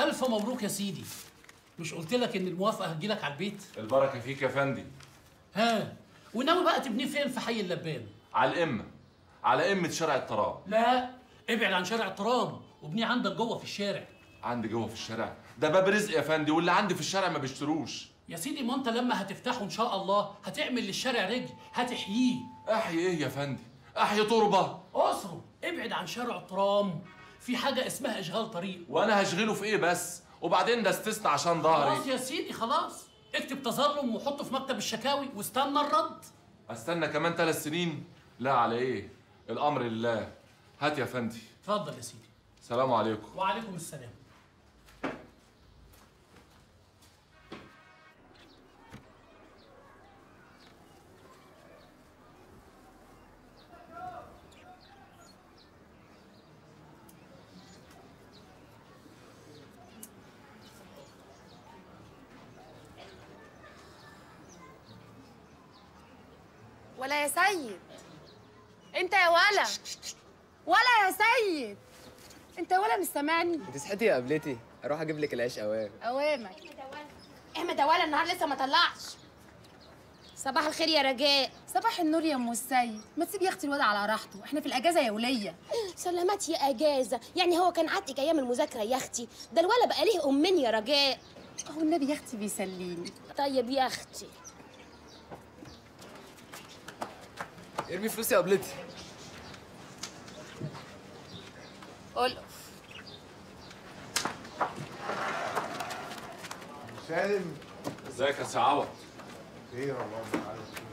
الف مبروك يا سيدي مش قلت لك ان الموافقه هتجيلك على البيت البركه فيك يا فندي ها وناوي بقى تبنيه فين في حي اللبان على الامه على امه شارع التراب لا ابعد عن شارع الترام وابنيه عندك جوه في الشارع عندي جوه في الشارع ده باب رزق يا فندي واللي عندي في الشارع ما بيشتروش يا سيدي ما انت لما هتفتحه ان شاء الله هتعمل للشارع رجل هتحييه احيي ايه يا فندي احيي تربه اسره ابعد عن شارع الترام في حاجه اسمها اشغال طريق وانا هشغله في ايه بس وبعدين ده استثنى عشان خلاص ظهري يا سيدي خلاص اكتب تظلم وحطه في مكتب الشكاوي واستنى الرد استنى كمان ثلاث سنين لا على ايه الامر لله هات يا فندي اتفضل يا سيدي سلام عليكم وعليكم السلام ولا يا سيد انت يا ولا ولا يا سيد انت يا ولا مش سامعني انت صحيتي يا قبلتي اروح اجيب لك العيش اوام اوامك احمد يا ولا النهار لسه ما طلعش صباح الخير يا رجاء صباح النور يا ام السيد ما تسيب يا اختي الواد على راحته احنا في الاجازه يا وليه سلامات يا اجازه يعني هو كان عاتق ايام المذاكره يا اختي ده الولا بقى ليه امين يا رجاء اهو النبي يا اختي بيسليني طيب يا اختي ارمي فلوسي يا قبلتي قول سالم ازيك يا سعوت خير اللهم على خير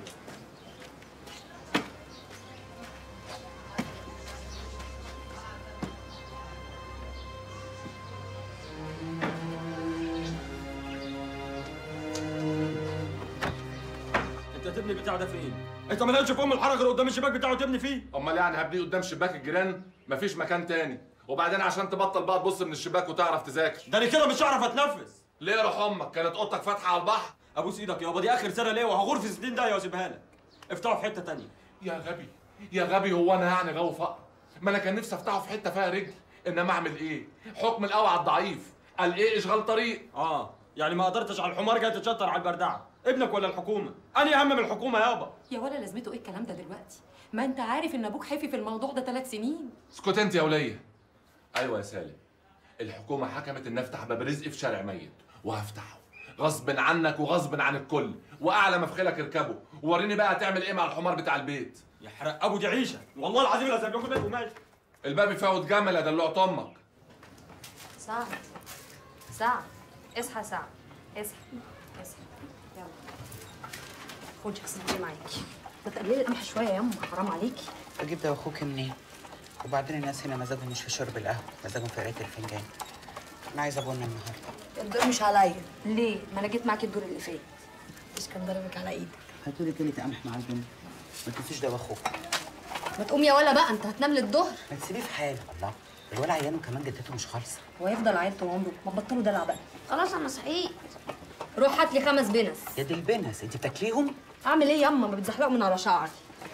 انت تبني بتاع ده فين؟ انت ما لقيتش في ام الحركه اللي قدام الشباك بتاعه تبني فيه؟ امال يعني هبني قدام شباك الجيران مفيش مكان تاني وبعدين عشان تبطل بقى تبص من الشباك وتعرف تذاكر ده انا كده مش هعرف اتنفس ليه يا روح امك كانت اوضتك فاتحه على البحر ابوس ايدك يابا دي اخر سنه ليه وهغور في 60 دقيقه واسيبها لك افتحه في حته تانية يا غبي يا غبي هو انا يعني غاوي فقر ما انا كان نفسي افتحه في حته فيها رجل انما اعمل ايه حكم القوي على الضعيف قال ايه اشغال طريق اه يعني ما قدرتش على الحمار جاي تتشطر على البردعه ابنك ولا الحكومه اني اهم من الحكومه يابا يا ولا لازمته ايه الكلام ده دلوقتي ما انت عارف ان ابوك حافي في الموضوع ده ثلاث سنين اسكت انت يا وليه ايوه يا سالم الحكومه حكمت ان افتح باب رزق في شارع ميت وهفتحه غصب عنك وغصب عن الكل واعلى ما في خيلك اركبه ووريني بقى هتعمل ايه مع الحمار بتاع البيت يحرق ابو دي عيشه والله العظيم لا سايب لكم بيت وماشي الباب يفوت جمل يا دلوعة امك سعد سعد اصحى سعد اصحى اصحى يلا خدي اغسلي دي معاكي ما تقللي القمح شويه يا امه حرام عليكي اجيب ده واخوك منين وبعدين الناس هنا مزاجهم مش في شرب القهوه مزاجهم في قرايه الفنجان انا عايزه ابونا النهارده الدور مش عليا ليه ما انا جيت معاكي الدور اللي فات مش كان ضربك على ايدك هاتوا لي كيلة قمح مع البن ما تنسوش ده واخوك ما تقوم يا ولا بقى انت هتنام للظهر ما تسيبيه في حاله الله الولع عيانه كمان جدته مش خالصه هو هيفضل عيل طول عمره ما تبطلوا دلع بقى خلاص انا صحيت روح هات لي خمس بنس يا دي البنس انت بتاكليهم اعمل ايه ياما ما بتزحلقوا من على شعري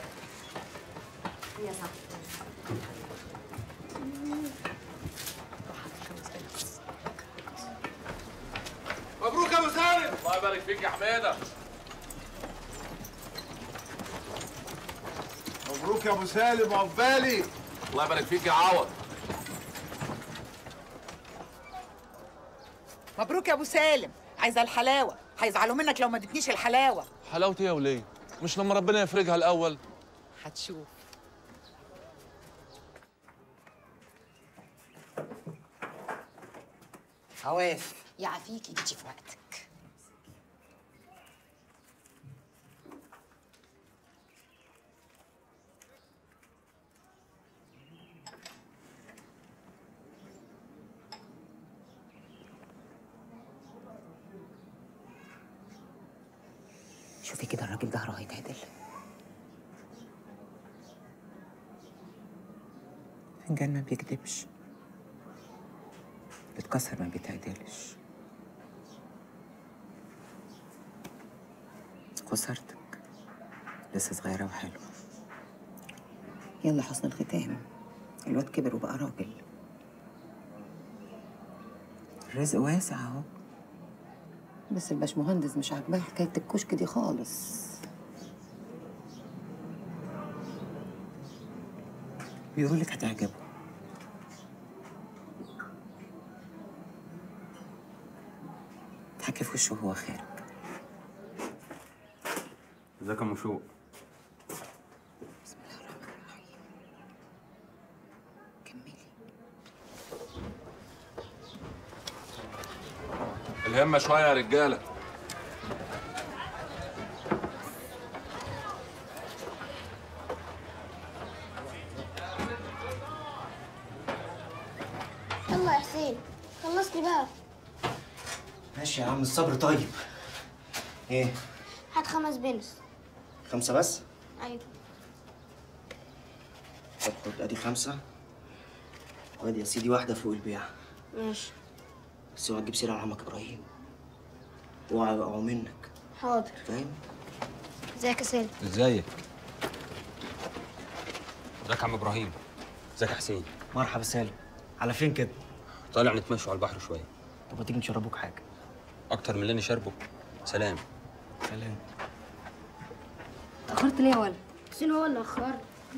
يا سعد مبروك يا ابو سالم الله يبارك فيك يا حماده مبروك يا ابو سالم عقبالي الله يبارك فيك يا عوض مبروك يا ابو سالم عايزه الحلاوه هيزعلوا منك لو ما ادتنيش الحلاوه حلاوتي يا وليه مش لما ربنا يفرجها الاول هتشوف عواف يعافيكي جيتي في وقتك شوفي كده الراجل ظهره هيتعدل فنجان ما بيكدبش بيتكسر ما بيتعدلش خسارتك لسه صغيرة وحلوة يلا حسن الختام الواد كبر وبقى راجل الرزق واسع اهو بس الباشمهندس مش عاجباه حكايه الكشك دي خالص بيقول لك هتعجبه تحكي في وشه وهو خارج ازيك يا مشوق الهمة شوية يا رجالة يلا يا حسين خلصني بقى ماشي يا عم الصبر طيب ايه هات خمس بنس خمسة بس ايوه طب خد ادي خمسة وادي يا سيدي واحدة فوق البيع ماشي بس اوعى تجيب سيرة على عمك ابراهيم اوعى يقعوا منك حاضر فاهم ازيك يا سالم ازيك ازيك يا عم ابراهيم ازيك يا حسين مرحبا سالم على فين كده طالع نتمشوا على البحر شويه طب ما تيجي نشربوك حاجة اكتر من اللي انا شاربه سلام سلام اتأخرت ليه يا ولد؟ حسين هو اللي اخرني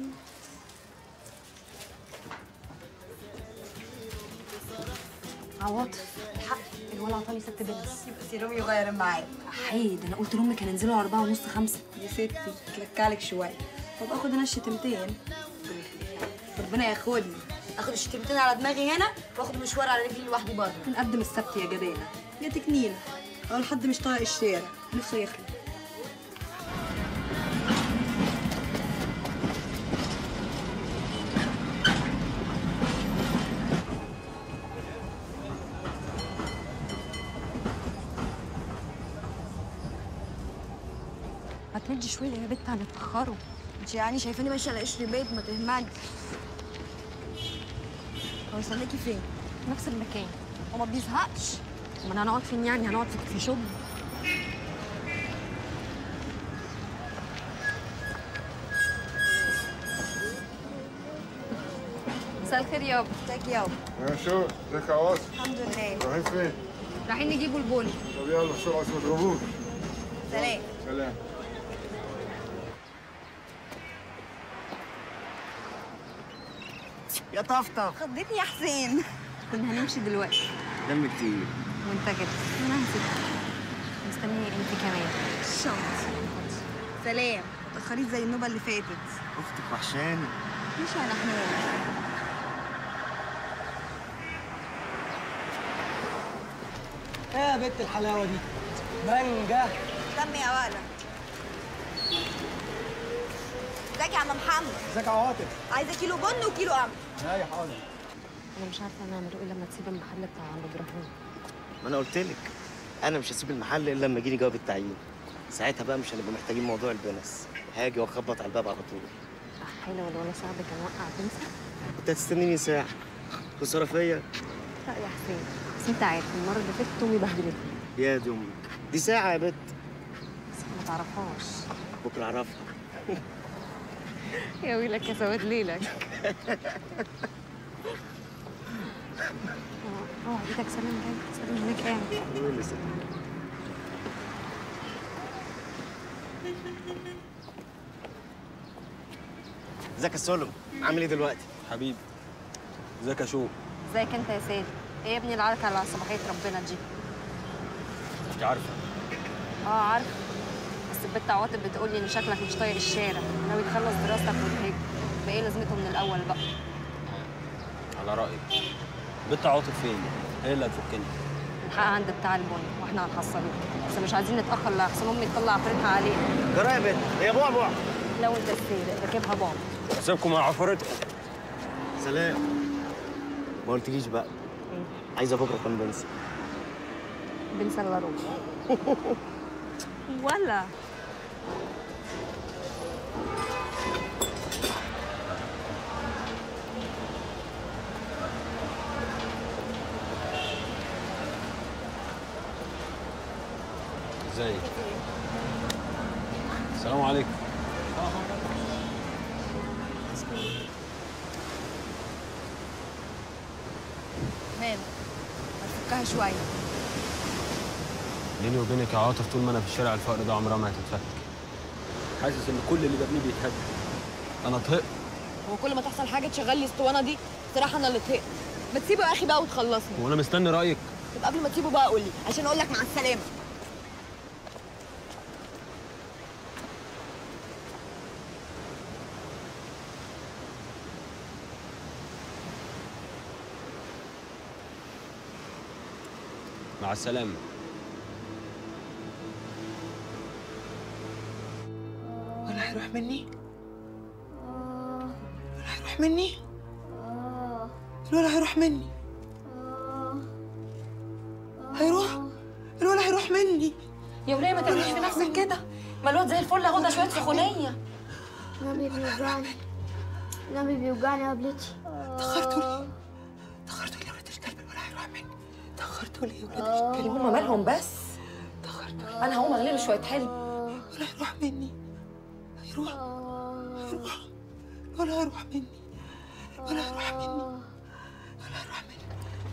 عواطف الحق الولد عطاني ست بنس يبقى سيروم يغير معاك حيد انا قلت لامي كان ينزلوا أربعة ونص خمسة يا ستي تلكعلك شويه طب اخد انا الشتمتين ربنا ياخدني اخد الشتيمتين على دماغي هنا واخد مشوار على رجلي لوحدي بره نقدم السبت يا جدعنا يا تكنينه او لحد مش طايق الشارع نفسه يخلق ما تمدي شويه يا بنت هنتاخروا انت يعني شايفاني ماشيه على قشر بيت ما تهملي هو استناكي فين؟ نفس المكان هو ما بيزهقش ما انا هنقعد فين يعني هنقعد في في شغل مساء الخير يابا ازيك يابا يا شو ازيك يا عواصم الحمد لله رايحين فين؟ رايحين نجيبوا البن طب يلا بسرعة عشان ما تضربوش سلام سلام يا طفطف خضتني يا حسين كنا هنمشي دلوقتي دم كتير وانت كده انا هسيبك مستنيه انت كمان شمس سلام اتأخريت زي النوبة اللي فاتت اختك وحشاني مش انا حنان ايه يا بنت الحلاوه دي مانجا دم يا ولا ازيك يا عم محمد ازيك يا عواطف عايزه كيلو بن وكيلو قمح ايوه حاضر انا مش عارفه نعمل ايه لما تسيب المحل بتاع عم ابراهيم ما انا قلت لك انا مش هسيب المحل الا لما يجيلي جواب التعيين ساعتها بقى مش هنبقى محتاجين موضوع البنس هاجي واخبط على الباب على طول حلو ولا صعب كان وقع تنسى كنت هتستنيني ساعه خساره فيا لا يا حسين بس انت عارف المره اللي فاتت امي بهدلتني يا دي امك دي ساعه يا بت بس ما تعرفهاش بكره اعرفها يا ويلك يا سواد ليلك اه ايدك سلام جاي سلام هناك قاعد مين اللي ساعة؟ ازيك يا سولم عامل ايه دلوقتي حبيبي ازيك يا شو ازيك انت يا سيد ايه يا ابني العركه على صباحيه ربنا دي انت عارفه اه عارفه بس البت عواطف بتقول لي ان شكلك مش طايق الشارع ناوي تخلص دراستك وتهج بايه لازمته من الاول بقى على رايك بنت عاطف فين هي اللي هتفكني الحق عند بتاع البن واحنا هنحصله بس مش عايزين نتاخر لأحسن امي تطلع عفريتها علينا جرى يا بت هي بعبع لو انت السيد راكبها بابا اسيبكم مع عفرتكم سلام ما قلتليش بقى عايزه بكره كام بنسى بنسى الا روح ولا ازيك السلام عليكم ماله بس نفكها شويه بيني وبينك يا عاطف طول ما انا في الشارع الفقر ده عمرها ما هتتفك حاسس ان كل اللي ببنيه بيتهد انا طهقت هو كل ما تحصل حاجه تشغل لي الاسطوانه دي صراحه انا اللي طهقت ما تسيبه يا اخي بقى وتخلصني وانا مستني رايك طب قبل ما تسيبه بقى قول لي عشان اقول لك مع السلامه مع السلامه ولا هيروح مني ولا هيروح مني الولا هيروح مني هيروح الولا هيروح مني يا وليه ما تعمليش في نفسك كده ما الواد زي الفل اهو ده شويه سخونيه نبي بيوجعني نبي بيوجعني يا قبلتي تأخرتوا ليه؟ تأخرتوا ليه يا ولاد الكلب الولا هيروح مني تأخرتوا ليه يا ولاد الكلب هما مالهم بس انا هقوم اغلي له شويه حلو ولا هيروح مني هيروح هيروح ولا هيروح مني ولا هيروح مني ولا هيروح مني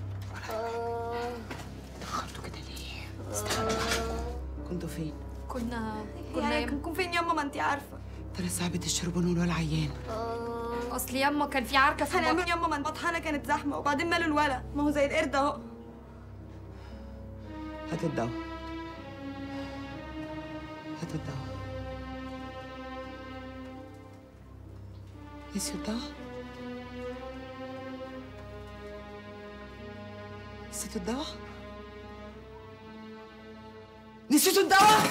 تأخرتوا كده ليه؟ استنى كنتوا فين؟ كنا كنا يعني كنكون فين ياما ما انت عارفه ترى صعبة الشربون والولا عيان اصل ياما كان في عركه في هنعمل ياما ما البطحانه كانت زحمه وبعدين ماله الولا ما هو زي القرد اهو هات الدواء هات الدواء نسيوا الدواء نسيتوا الدواء نسيتوا الدواء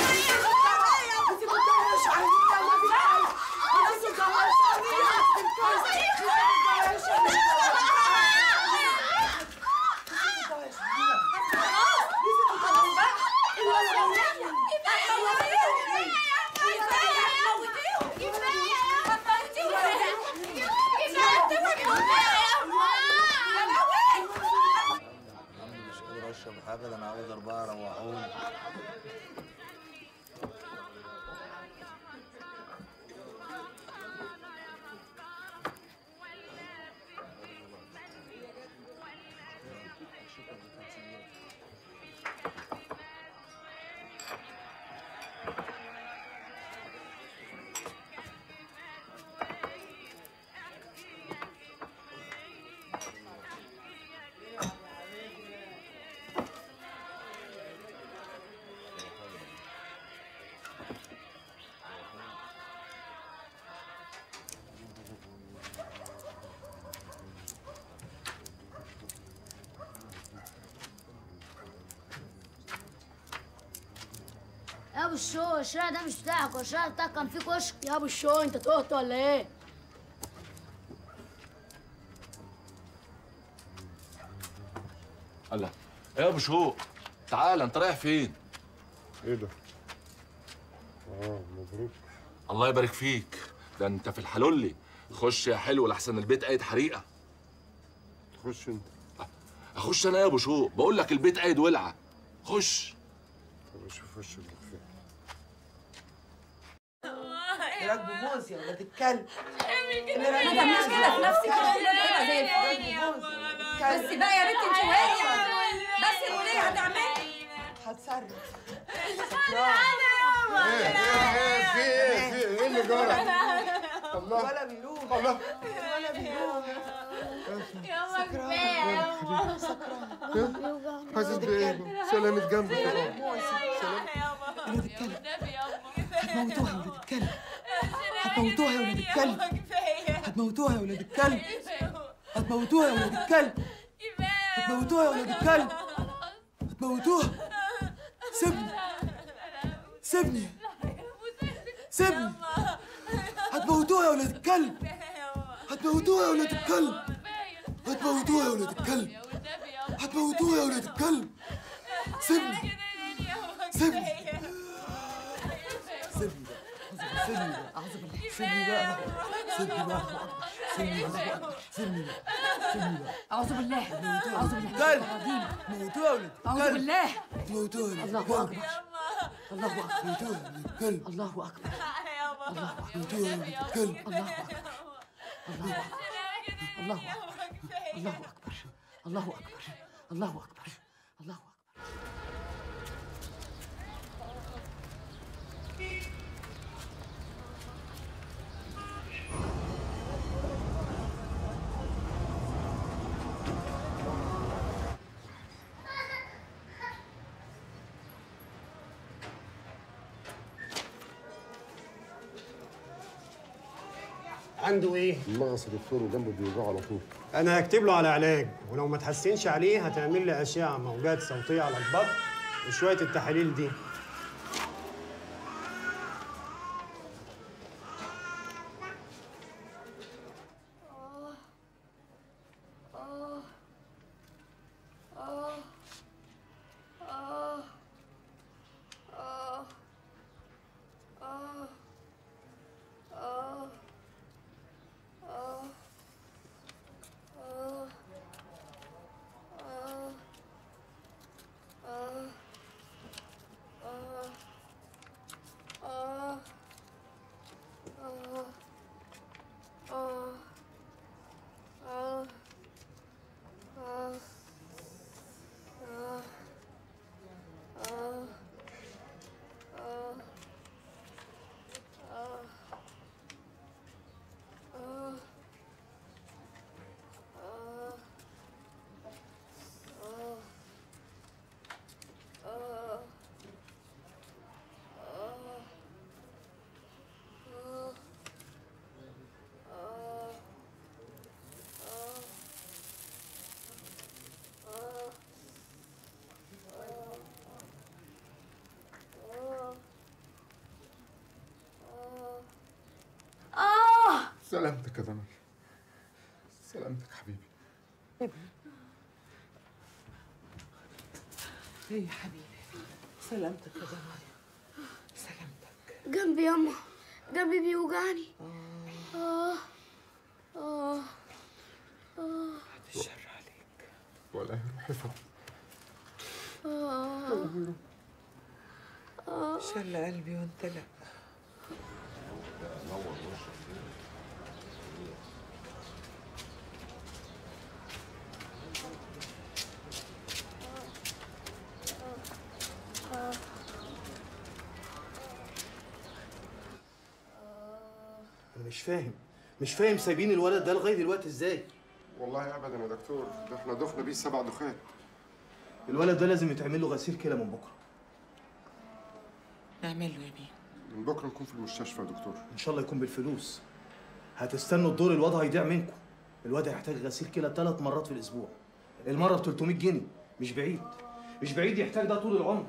مش قادر اشرب حاجه ده انا عاوز اربعه روحوني يا ابو الشو الشارع ده مش بتاعك هو الشارع بتاعك كان فيه كشك يا ابو الشو انت تهت ولا ايه؟ الله ايه يا ابو شوق تعال انت رايح فين ايه ده؟ اه مبروك الله يبارك فيك ده انت في الحلولي خش يا حلو لحسن البيت قايد حريقه تخش انت اخش انا يا ابو شوق بقول لك البيت قايد ولعه خش طب اشوف وشك بالخير راكبوا موز يا ولاد الكلب ما تعمليش كده في نفسك كده زي الفل بس بقى يا بنتي انت وهي بس الوليه هتعملي هتصرف ايه ايه ايه في ايه في ايه اللي جرى؟ الله ولا بيروح الله ولا بيروح يلا كفايه يلا حاسس بايه؟ سلامة جنبك يا بابا ولاد الكلب هتموتوها يا ولاد الكلب هتموتوها يا ولاد الكلب هتموتوها يا ولاد الكلب هتموتوها يا ولاد الكلب هتموتوها يا ولاد الكلب هتموتوها سيبني سيبني سيبني هتموتوها يا ولاد الكلب هتموتوها يا ولاد الكلب هتموتوها يا ولاد الكلب هتموتوها يا ولاد الكلب سيبني سيبني سيبني بقى سيبني بقى أعوذ بالله سيبني بقى سيبني بقى سيبني بقى سيبني بقى سيبني بقى اعوذ بالله اعوذ بالله كلب موتوها يا ولاد اعوذ الكلب. بالله موتوها يا ولاد الله الكلب اكبر الله اكبر موتوها يا ولاد الكلب الله اكبر الله اكبر موتوها يا ولاد الكلب الله اكبر الله اكبر الله اكبر الله اكبر الله اكبر الله اكبر الله اكبر عنده ايه؟ المغص يا دكتور وجنبه بيوجعه على طول انا هكتب له على علاج ولو ما تحسنش عليه هتعمل لي اشعه موجات صوتيه على البطن وشويه التحاليل دي اه سلامتك يا دنيا سلامتك حبيبي ايه يا حبيبي سلامتك يا ضنايا سلامتك جنبي ياما جنبي بيوجعني اه اه اه الشر عليك ولا يروح يفهم اه اه شل قلبي وانت لا انا مش فاهم مش فاهم سايبين الولد ده لغايه دلوقتي ازاي والله ابدا يا دكتور ده احنا دخنا بيه سبع دخات الولد ده لازم يتعمل له غسيل كلى من بكره نعمل له يا بيه من بكره نكون في المستشفى يا دكتور ان شاء الله يكون بالفلوس هتستنوا الدور الواد هيضيع منكم الواد هيحتاج غسيل كلى ثلاث مرات في الاسبوع المره ب 300 جنيه مش بعيد مش بعيد يحتاج ده طول العمر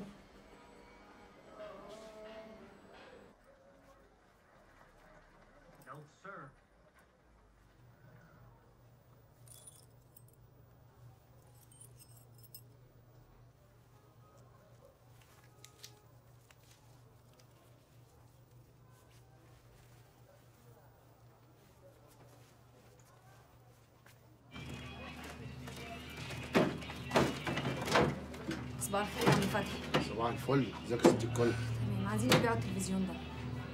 صباح الخير يا عم فتحي صباح الفل ازيك يا ست الكل تمام عايزين نبيعوا التلفزيون ده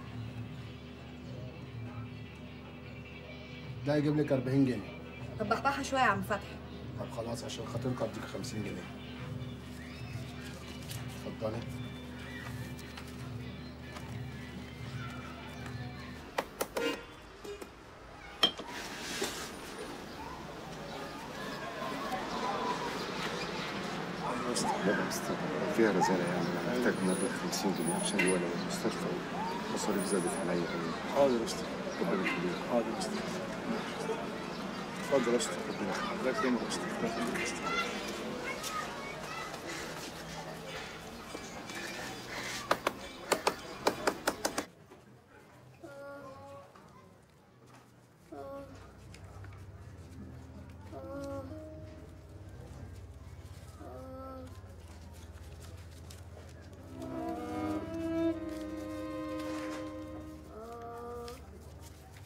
ده يجيب لك 40 جنيه طب بحبحها شويه يا عم فتحي طب خلاص عشان خاطرك اديك 50 جنيه اتفضلي فيها رسالة يعني أنا محتاج مبلغ 50 جنيه عشان الولد المستشفى المصاريف زادت عليا قوي حاضر يا أستاذ ربنا يخليك حاضر يا أستاذ اتفضل يا أستاذ ربنا يخليك الله يكرمك يا أستاذ الله يخليك يا أستاذ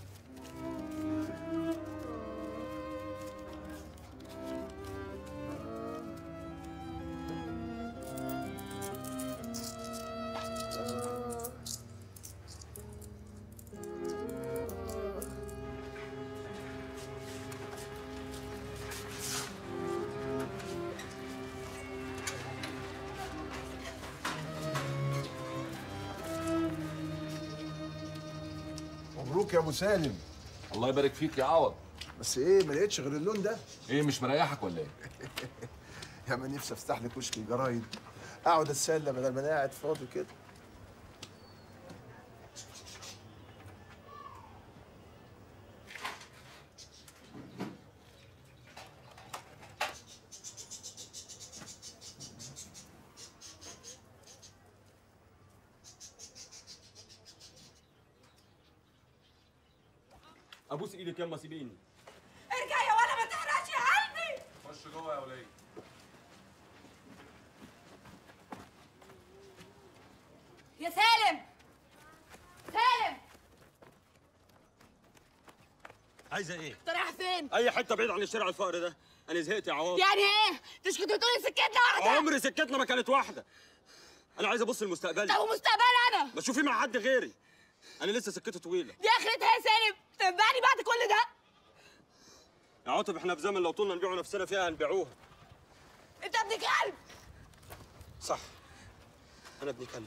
اه مبروك يا ابو سالم الله يبارك فيك يا عوض بس ايه ما لقيتش غير اللون ده ايه مش مريحك ولا ايه يا ما نفسي افتح لي كشك الجرايد اقعد اتسلى بدل ما انا قاعد فاضي كده ابوس ايدك يما سيبيني ارجع يا ولا ما تحرقش يا قلبي خش جوه يا وليد يا سالم سالم عايزه ايه انت رايح فين؟ اي حته بعيد عن الشارع الفقر ده انا زهقت يا عوض يعني ايه؟ مش كنت بتقولي سكتنا واحدة؟ عمري سكتنا ما كانت واحده انا عايز ابص لمستقبلي طب ومستقبلي انا؟ ما تشوفيه مع حد غيري انا لسه سكتي طويله دي اخرتها يا سالم تنبعني بعد كل ده يا عاطف احنا في زمن لو طولنا نبيعوا نفسنا فيها هنبيعوها انت ابن كلب صح انا ابن كلب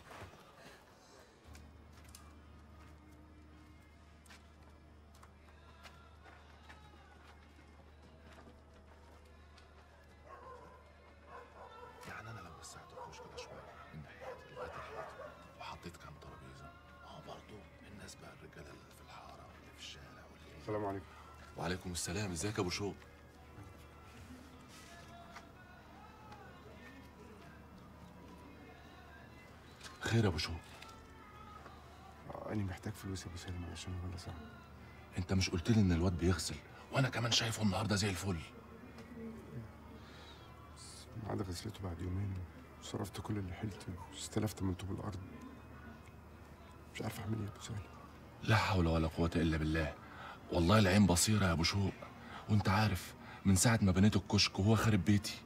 يعني انا لو وسعت الكشك ده شويه من ناحيتي لغايه الحيط وحطيت كام ترابيزه ما هو برضه الناس بقى الرجاله اللي في الحاره واللي في الشارع واللي السلام عليكم وعليكم السلام ازيك يا ابو شوق خير يا ابو شوق أنا محتاج فلوس يا أبو سالم عشان ولا ساعة انت مش قلت لي ان الواد بيغسل وانا كمان شايفه النهارده زي الفل ما عدا غسلته بعد يومين وصرفت كل اللي حيلتي واستلفت من طوب الأرض مش عارف أعمل إيه يا أبو سالم لا حول ولا قوه الا بالله والله العين بصيره يا ابو شوق وانت عارف من ساعه ما بنيت الكشك وهو خارب بيتي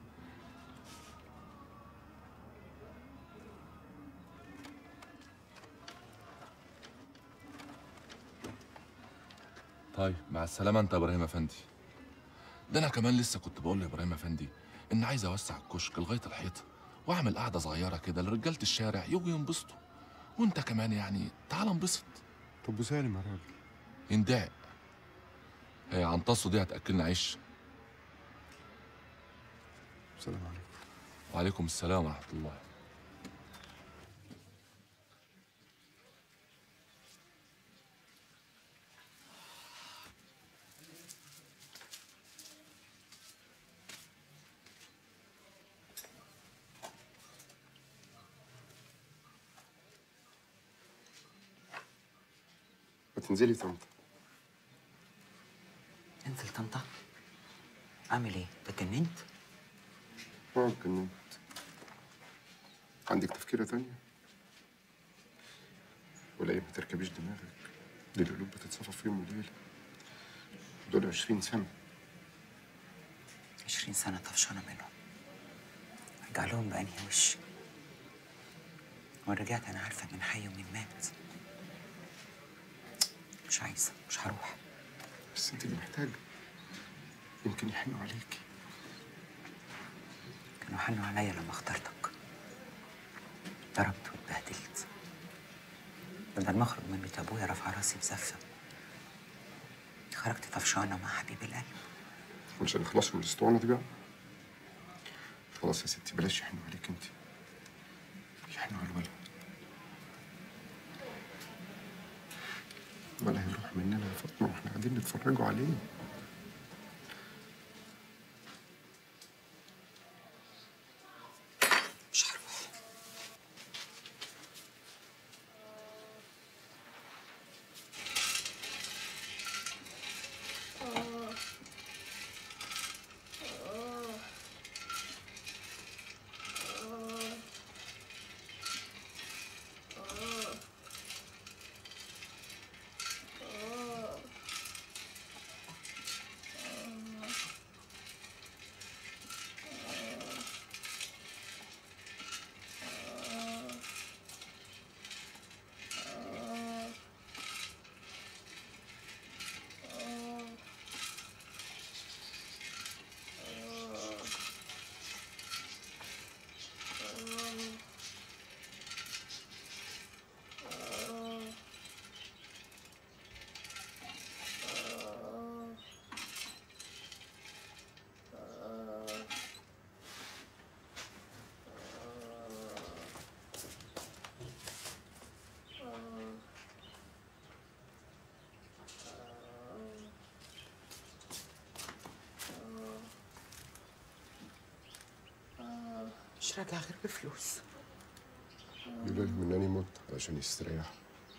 طيب مع السلامه انت يا ابراهيم افندي ده انا كمان لسه كنت بقول لابراهيم افندي ان عايز اوسع الكشك لغايه الحيطه واعمل قعده صغيره كده لرجاله الشارع يجوا ينبسطوا وانت كمان يعني تعال انبسط طب أبو سالم يا راجل يندعق هي عنتصه دي هتاكلنا عيش السلام عليكم وعليكم السلام ورحمه الله ما تنزلي طنطا انزل طنطا اعمل ايه اتجننت اه اتجننت عندك تفكيرة تانية ولا ايه ما تركبيش دماغك دي القلوب بتتصفى في يوم وليلة دول عشرين سنة عشرين سنة طفشانة منهم ارجع لهم بأنهي وش وأنا رجعت أنا عارفة مين حي ومين مات مش عايزة مش هروح بس انت اللي محتاجة يمكن يحنوا عليكي كانوا حنوا عليا لما اخترتك ضربت واتبهدلت بدل ما اخرج من بيت ابويا رافعه راسي بزفه خرجت طفشانه مع حبيب القلب مش هنخلصوا من الاسطوانة دي بقى خلاص يا ستي بلاش يحنوا عليك انت يحنوا على الولد ولا هيروح مننا يا فاطمة واحنا قاعدين نتفرجوا عليه مش هروح مش راجع غير بفلوس يقول لهم انني مت علشان يستريح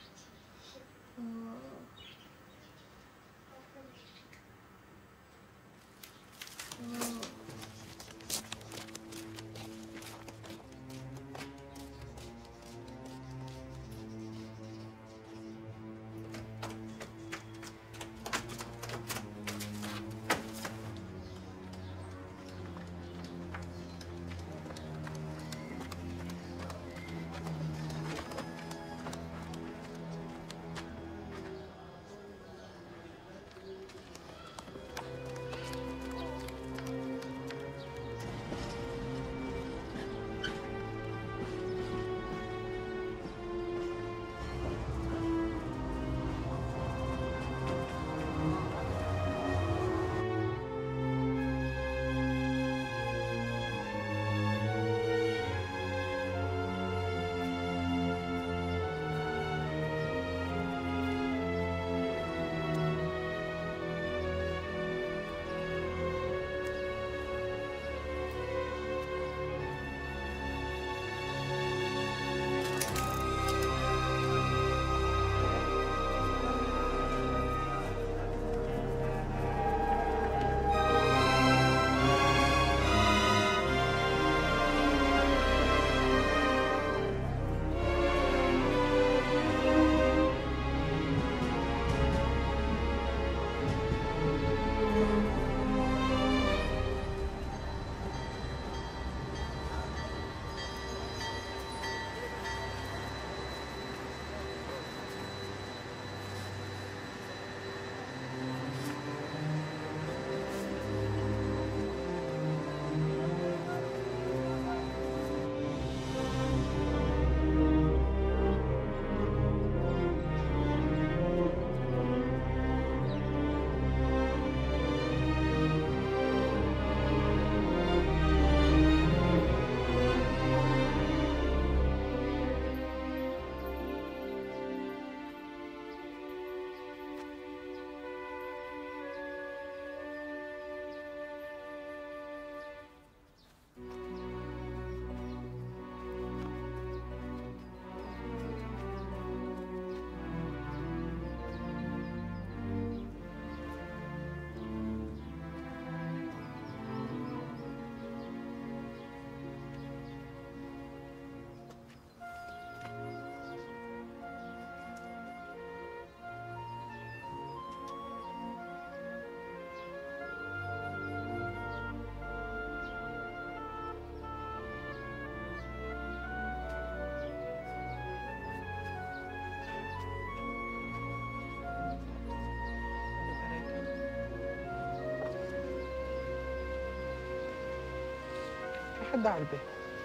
في حد على الباب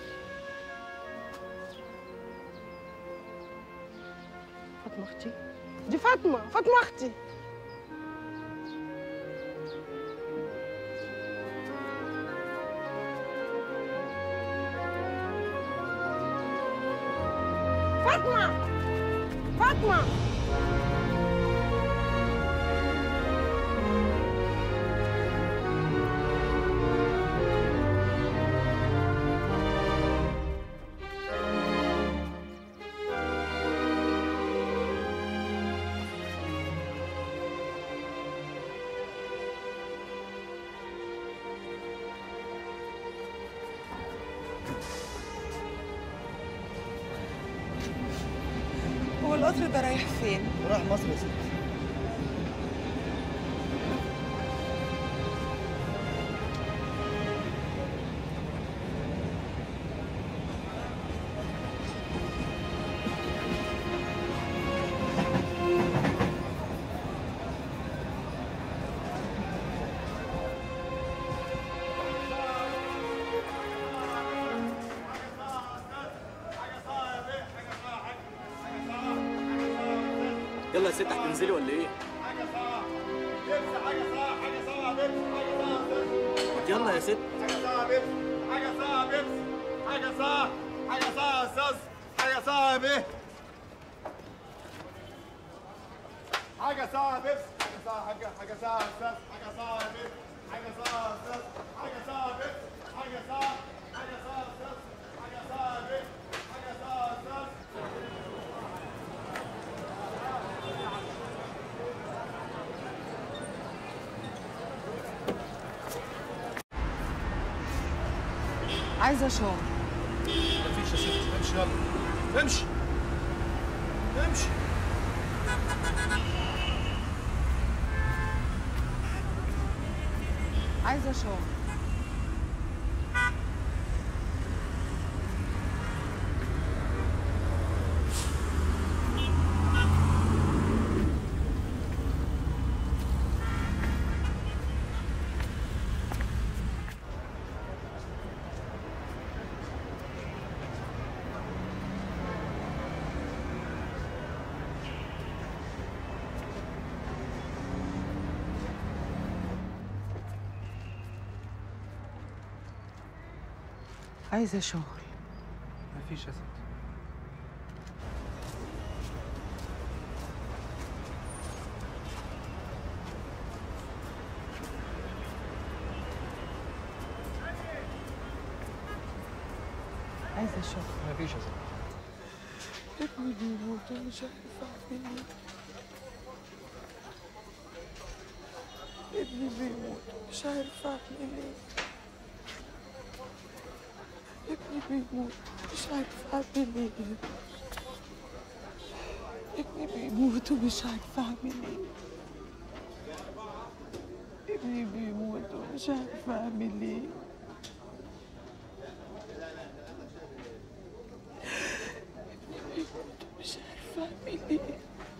فاطمة اختي دي فاطمة فاطمة اختي فاطمة فاطمة هو القطر ده رايح فين؟ رايح مصر يا ستي يلا يا ست هتنزلي ولا ايه؟ يلا يا ست حاجة صعبة بيبسي حاجة صعبة حاجة صعبة يا أستاذ حاجة صعبة يا بيه حاجة صعبة بيبسي حاجة صعبة حاجة حاجة صعبة يا أستاذ حاجة صعبة يا بيه حاجة صعبة يا أستاذ حاجة صعبة بيبسي حاجة صعبة حاجة صعبة يا أستاذ عايزه شغل مفيش يا ستي امشي يلا امشي امشي عايزه شغل عايزه شغل مفيش يا ستي عايزه شغل مفيش يا ستي ابني بيموت ومش عارف اعمل ايه ابني بيموت ومش عارف اعمل ايه ابني بيموت مش عارف اعمل ايه ابني بيموت ومش عارف اعمل ايه ابني بيموت ومش عارف اعمل ايه ابني بيموت ومش عارف اعمل ايه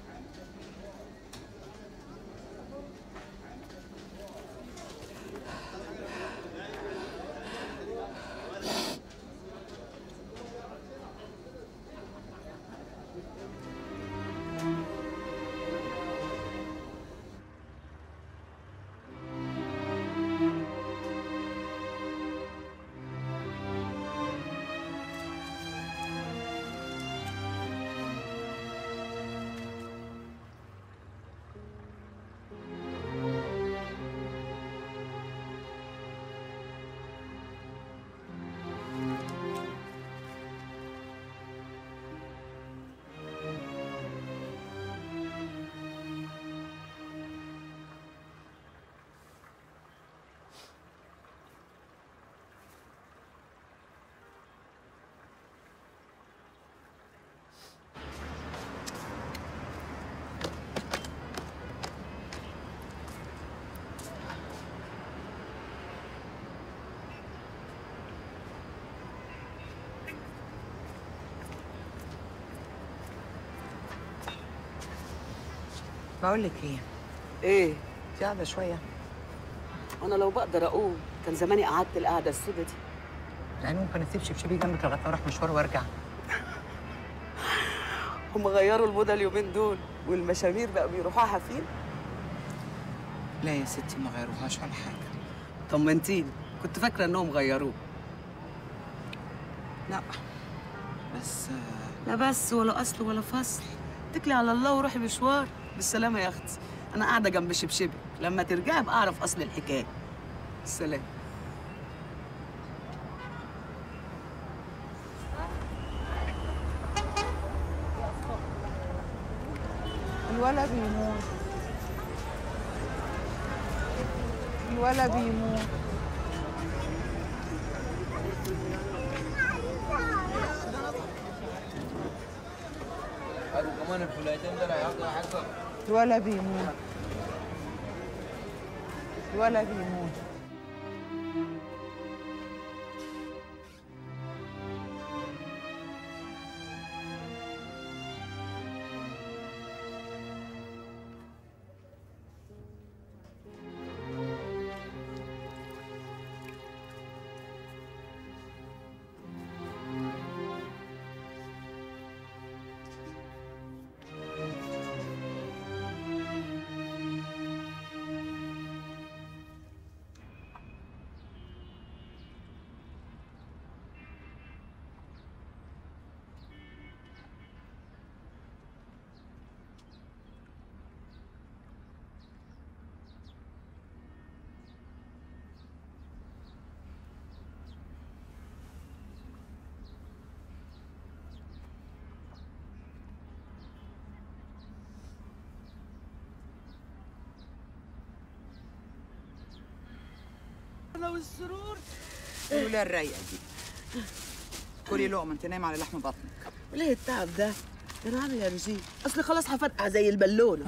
بقول لك ايه ايه انت قاعده شويه انا لو بقدر اقوم كان زماني قعدت القعده السودة دي يعني ممكن اسيب شبشبي جنبك لغايه ما اروح مشوار وارجع هم غيروا الموضه اليومين دول والمشامير بقوا بيروحوها حافين لا يا ستي ما غيروهاش ولا حاجه طمنتيني كنت فاكره انهم غيروه لا بس لا بس ولا اصل ولا فصل اتكلي على الله وروحي مشوار بالسلامه يا اختي انا قاعده جنب شبشبي لما ترجعي ابقى اعرف اصل الحكايه السلام الولا بيموت الولا بيموت قالوا كمان الفلايتين دول هياخدوا حاجه الولا بيموت الولا بيموت الهنا والسرور الولاية الرايقة دي كلي لقمة انت نايمة على لحم بطنك ليه التعب ده؟ ده انا عامل يا رجيم اصل خلاص هفرقع زي البالونه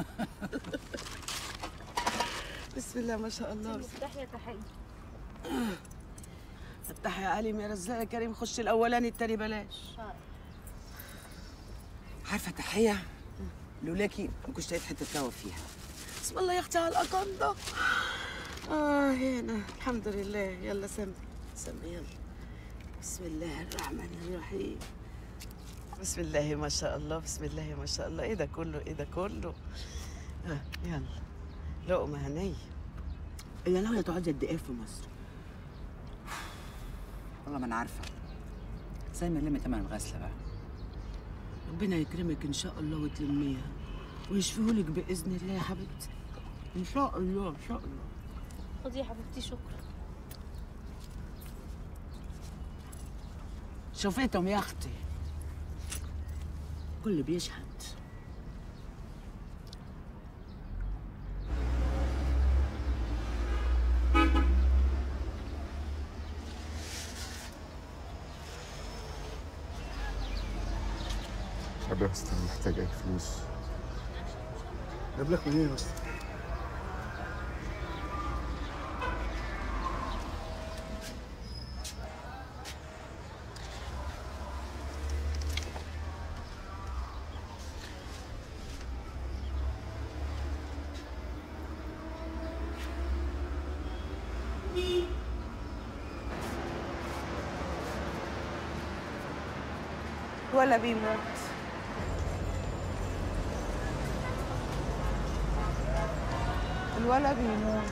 بسم الله ما شاء الله مفتاح يا تحية فتح يا علي يا رزاق يا كريم خش الاولاني التاني بلاش عارفة تحية لولاكي ما كنتش لقيت حتة تروى فيها بسم الله يا اختي على الاقندة اه هنا الحمد لله يلا سمي سمي يلا بسم الله الرحمن الرحيم بسم الله ما شاء الله بسم الله ما شاء الله ايه ده كله ايه ده كله آه يلا لقمة هنية هي ناوية تقعدي قد ايه في مصر؟ والله ما انا عارفة زي ما لمي تمن الغسلة بقى ربنا يكرمك ان شاء الله وتلميها ويشفيهولك باذن الله يا حبيبتي ان شاء الله ان شاء الله خدي يا حبيبتي شكرا شوفيتهم يا اختي كل بيشهد طب يا اسطى أنا محتاج اي فلوس جاب لك منين يا اسطى؟ ولا بيموت الولا بيموت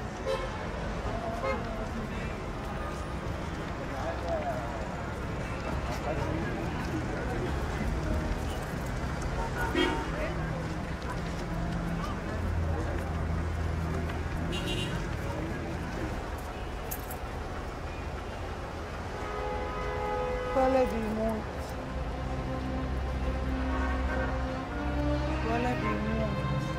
ولا بيموت ولا بيموت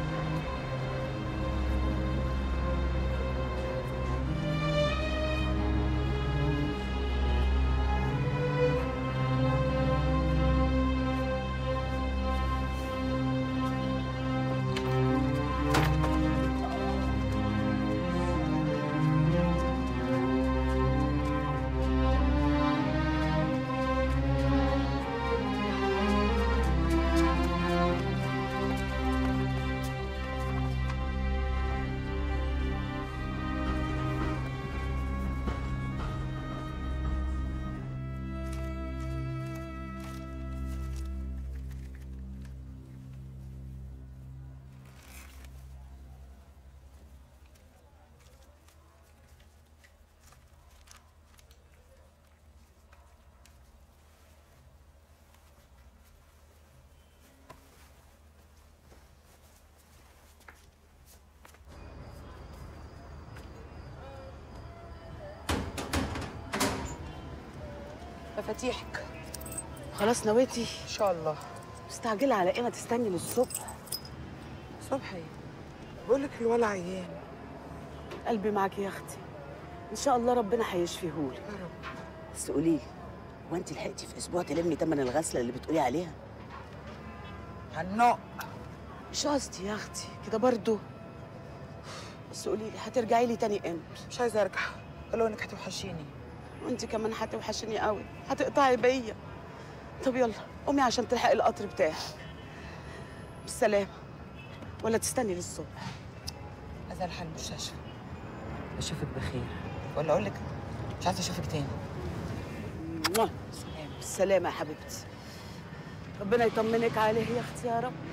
مفاتيحك خلاص نويتي ان شاء الله مستعجله على ايه ما تستني للصبح صبحي بقول لك الولا عيان قلبي معاكي يا اختي ان شاء الله ربنا هيشفيهولك يا رب بس قولي لي هو انت لحقتي في اسبوع تلمي تمن الغسله اللي بتقولي عليها هنق مش قصدي يا اختي كده برضو بس قولي لي هترجعي لي تاني امتى مش عايزه ارجع قالوا انك هتوحشيني وانت كمان هتوحشني قوي هتقطعي بيا طب يلا قومي عشان تلحقي القطر بتاعك بالسلامه ولا تستني للصبح عايزه الحق المستشفى اشوفك بخير ولا اقول لك مش عايزه اشوفك تاني موah. بالسلامه يا حبيبتي ربنا يطمنك عليه يا اختي يا رب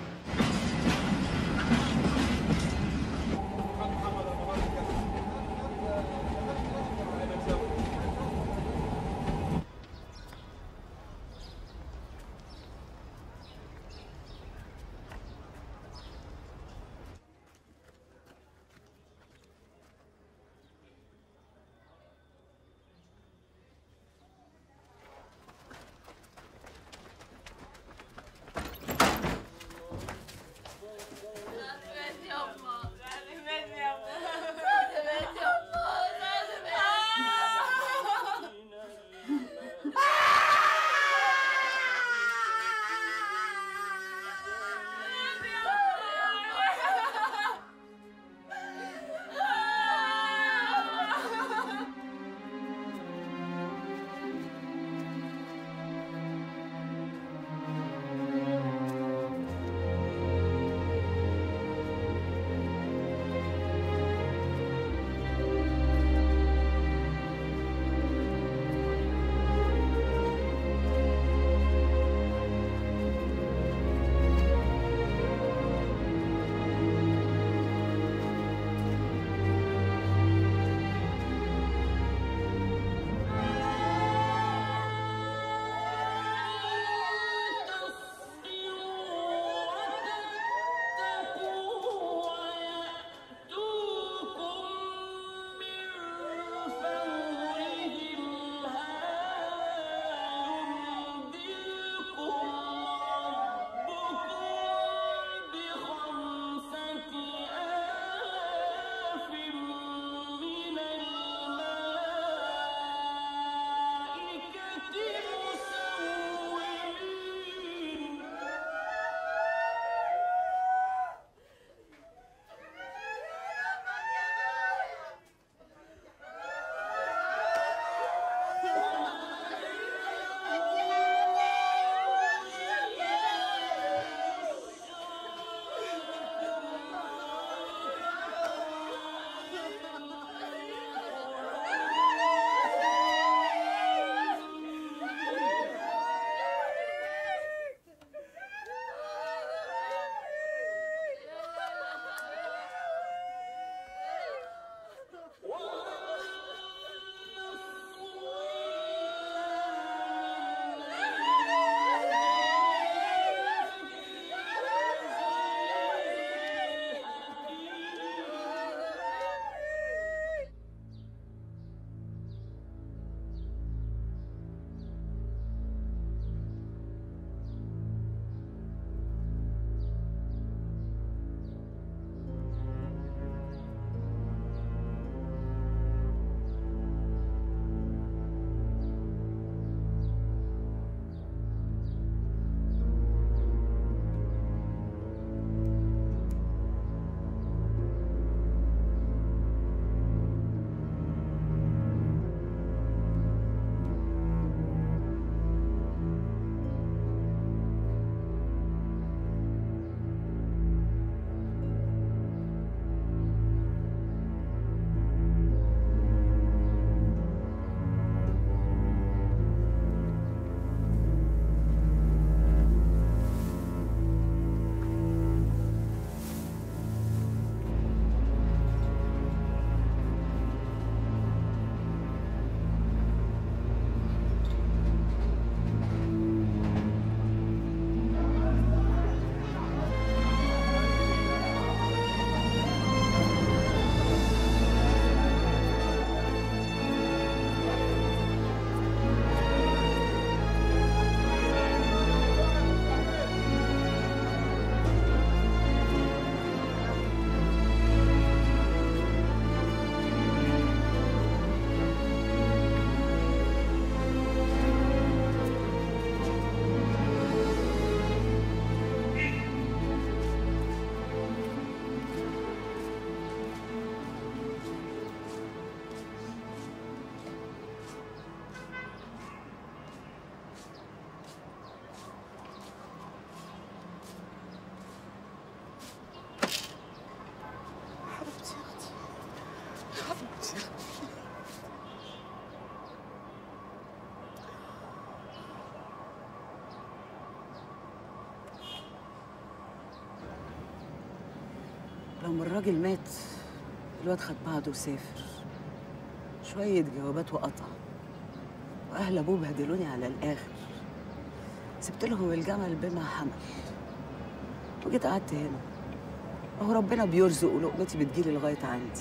لما الراجل مات الواد خد بعضه وسافر شوية جوابات وقطع وأهل أبوه بهدلوني على الآخر سبت لهم الجمل بما حمل وجيت قعدت هنا أهو ربنا بيرزق ولقمتي بتجيلي لغاية عندي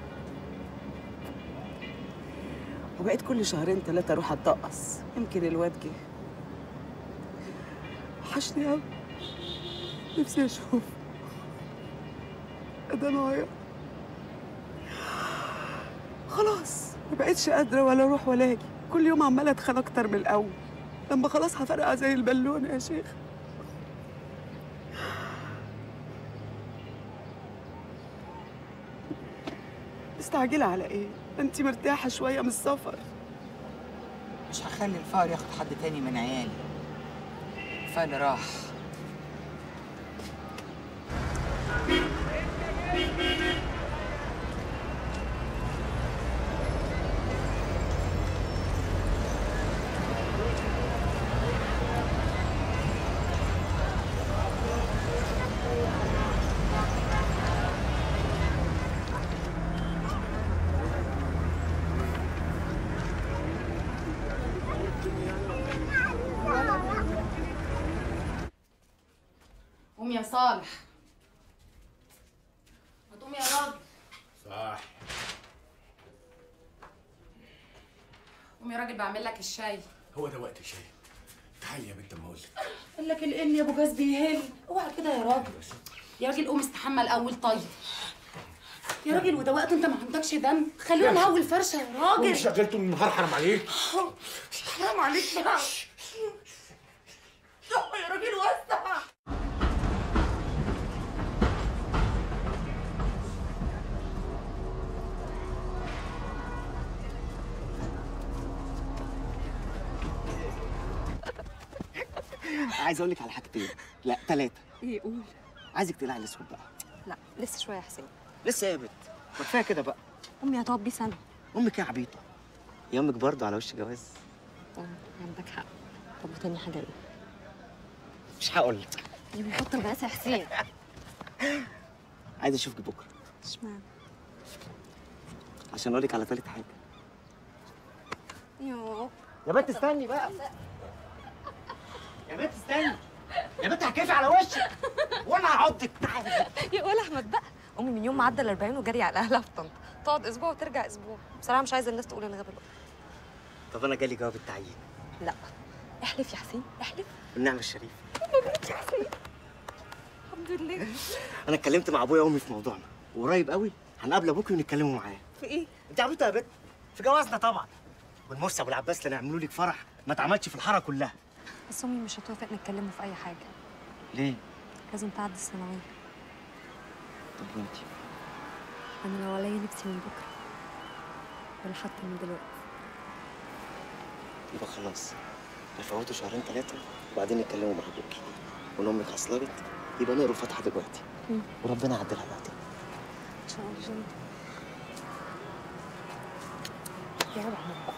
وبقيت كل شهرين ثلاثة أروح أتطقص يمكن الواد جه وحشني أوي نفسي أشوف ده نايا خلاص ما بقتش قادرة ولا أروح ولا أجي كل يوم عمالة أتخان أكتر من الأول لما خلاص هفرقع زي البالون يا شيخ مستعجلة على إيه؟ أنت مرتاحة شوية من السفر مش هخلي الفقر ياخد حد تاني من عيالي الفقر راح قوم يا صالح ما تقوم يا راجل صح قوم يا راجل بعمل لك الشاي هو ده وقت الشاي تعالي يا بنت اما اقول لك قال لك الان يا ابو جاز بيهل اوعى كده يا راجل يا راجل قوم استحمى الاول طيب يا راجل وده وقت انت ما عندكش دم خلينا نهوي الفرشه يا راجل قوم شغلته من النهار حرام عليك حرام عليك بقى يا راجل وسع عايز اقول لك على حاجتين لا ثلاثه ايه قول عايزك تقلعي الاسود بقى لا لسه شويه يا حسين لسه يا بت ما كفايه كده بقى امي هتقعد بيه سنه امك يا عبيطه يا امك برضه على وش جواز اه عندك حق طب وتاني حاجه ايه؟ مش هقول لك يا بيبطل بقى يا حسين عايز اشوفك بكره اشمعنى؟ عشان اقول لك على ثالث حاجه يوه يا بنت استني بقى يا بنت استني يا بنت هكيف على وشك وانا هعضك تعالي يا ولا احمد بقى امي من يوم ما عدى ال 40 وجري على اهلها في طنطا تقعد اسبوع وترجع اسبوع بصراحه مش عايزه الناس تقول انا غبي بقى طب انا جالي جواب التعيين لا احلف يا حسين احلف والنعم الشريف مبروك يا حسين الحمد لله انا اتكلمت مع ابويا وامي في موضوعنا وقريب قوي هنقابل ابوكي ونتكلموا معاه في ايه؟ انت عبيطه يا بنت في جوازنا طبعا والمرسي ابو العباس اللي هنعملوا لك فرح ما اتعملش في الحاره كلها بس امي مش هتوافق نتكلموا في اي حاجه ليه لازم تعدي الثانويه طب وانتي انا لو عليا نفسي من بكره ولا حتى من دلوقتي يبقى خلاص نفوتوا شهرين ثلاثه وبعدين نتكلموا مع ابوكي وان امك عصلجت يبقى نقروا الفاتحه دلوقتي مم. وربنا يعدلها بعدين ان شاء الله يا رب احمد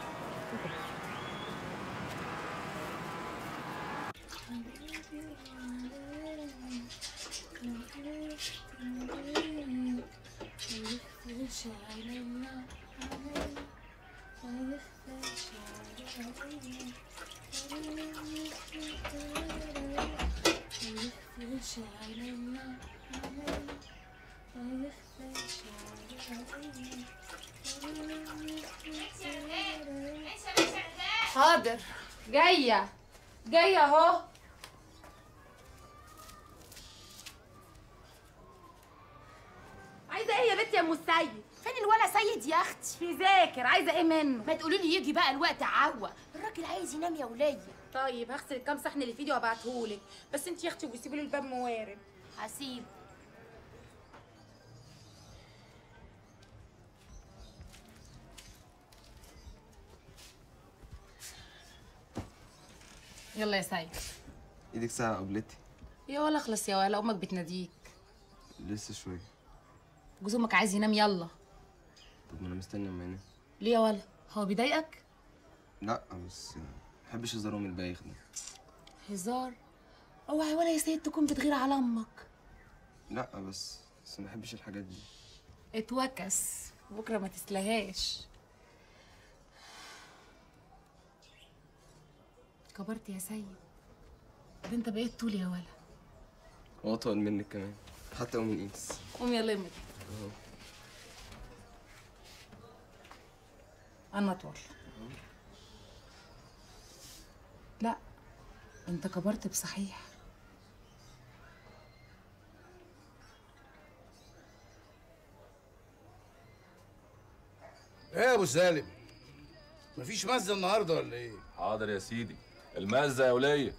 حاضر جايه جايه اهو عايزه ايه يا بنتي يا ام السيد فين الولا سيد يا اختي في ذاكر عايزه ايه منه ما تقولي لي يجي بقى الوقت عوة الراجل عايز ينام يا ولية طيب هغسل الكام صحن اللي في ايدي وابعتهولك بس انت يا اختي وسيبي لي الباب موارب هسيب يلا يا سيد ايدك ساعة قبلتي يا ولا اخلص يا ولا امك بتناديك لسه شوية جوز امك عايز ينام يلا طب ما انا مستني اما ينام ليه يا ولا هو بيضايقك لا بس محبش هزارهم البايخ ده هزار اوعى ولا يا سيد تكون بتغير على امك لا بس بس ما بحبش الحاجات دي اتوكس بكره ما تسلهاش كبرت يا سيد ده انت بقيت طول يا ولا واطول منك كمان حتى قوم نقيس قوم يا لمت أهو. انا اطول لا انت كبرت بصحيح ايه يا ابو سالم مفيش مزه النهارده ولا ايه حاضر يا سيدي المزه يا وليه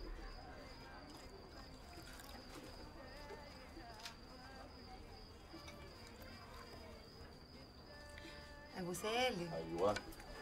ابو سالم ايوه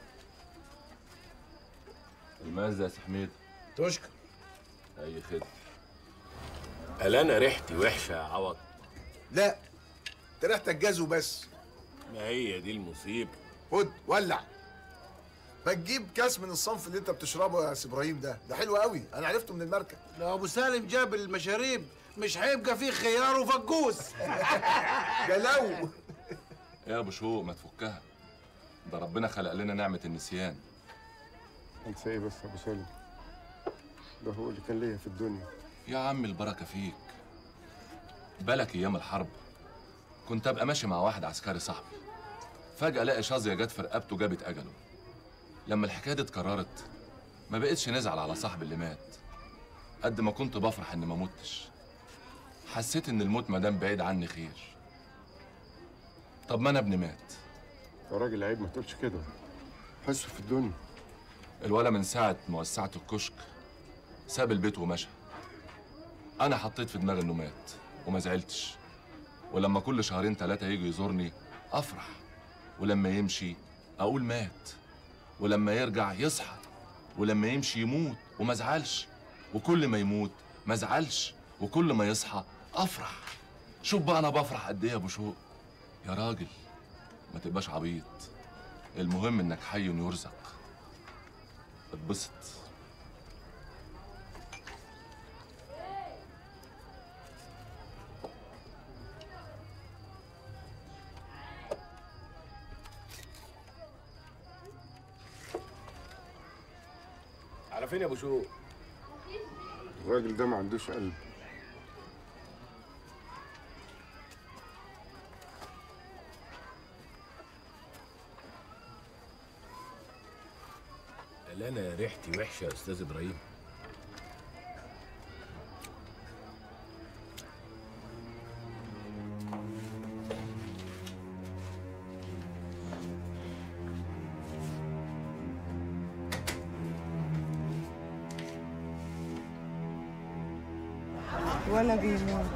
المزه يا سي حميد تشكر اي خدمه قال انا ريحتي وحشه يا عوض لا انت ريحتك جاز وبس ما هي دي المصيبه خد ولع ما تجيب كاس من الصنف اللي انت بتشربه يا سي ابراهيم ده ده حلو قوي انا عرفته من الماركه لو ابو سالم جاب المشاريب مش هيبقى فيه خيار وفجوس جلو يا ابو شوق ما تفكها ده ربنا خلق لنا نعمه النسيان انت ايه بس يا ابو سالم ده هو اللي كان ليا في الدنيا يا عم البركه فيك بالك ايام الحرب كنت ابقى ماشي مع واحد عسكري صاحبي فجاه الاقي شظيه جت في رقبته جابت اجله لما الحكايه دي اتكررت ما بقتش نزعل على صاحبي اللي مات قد ما كنت بفرح اني ما متش حسيت ان الموت ما دام بعيد عني خير طب ما انا ابني مات يا راجل عيب ما تقولش كده حسه في الدنيا الولا من ساعة ما وسعت الكشك ساب البيت ومشى أنا حطيت في دماغي إنه مات وما زعلتش ولما كل شهرين ثلاثة يجي يزورني أفرح ولما يمشي أقول مات ولما يرجع يصحى ولما يمشي يموت وما زعلش وكل ما يموت ما زعلش وكل ما يصحى أفرح شوف بقى أنا بفرح قد إيه يا أبو شوق يا راجل ما تبقاش عبيط المهم إنك حي يرزق اتبسط على فين يا ابو شوق الراجل ده ما عندوش قلب قال انا ريحتي وحشه يا استاذ ابراهيم ولا بيموت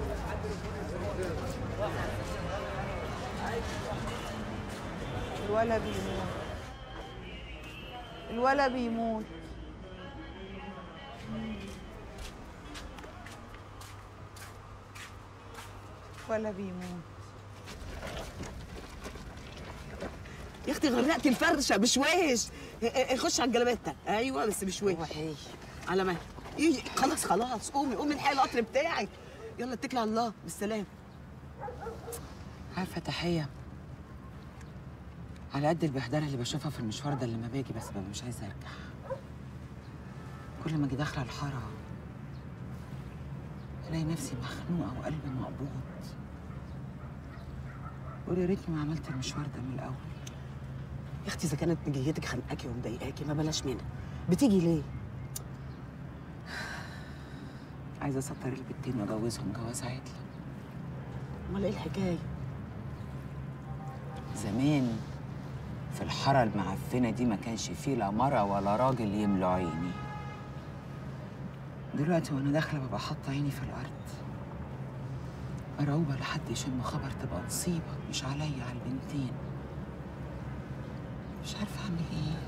الولا بيموت الولا بيموت ولا بيموت يا اختي غرقت الفرشه بشويش خش على الجلابته ايوه بس بشويش على مهلك يجي خلاص خلاص قومي قومي الحقي القطر بتاعك يلا اتكلي على الله بالسلامه عارفة تحية على قد البهدلة اللي بشوفها في المشوار ده لما باجي بس ببقى مش عايزة أرجع كل ما أجي داخلة الحارة ألاقي نفسي مخنوقة وقلبي مقبوض قول يا ريتني ما عملت المشوار ده من الأول يا اختي اذا كانت نجيتك خانقاكي ومضايقاكي ما بلاش منها بتيجي ليه عايزة أسطر البنتين وأجوزهم جواز عادل امال ايه الحكايه زمان في الحارة المعفنة دي ما كانش فيه لا مرة ولا راجل يملوا عيني دلوقتي وانا داخلة ببقى حاطة عيني في الأرض مرعوبة لحد يشم خبر تبقى مصيبة مش عليا على البنتين مش عارفة أعمل إيه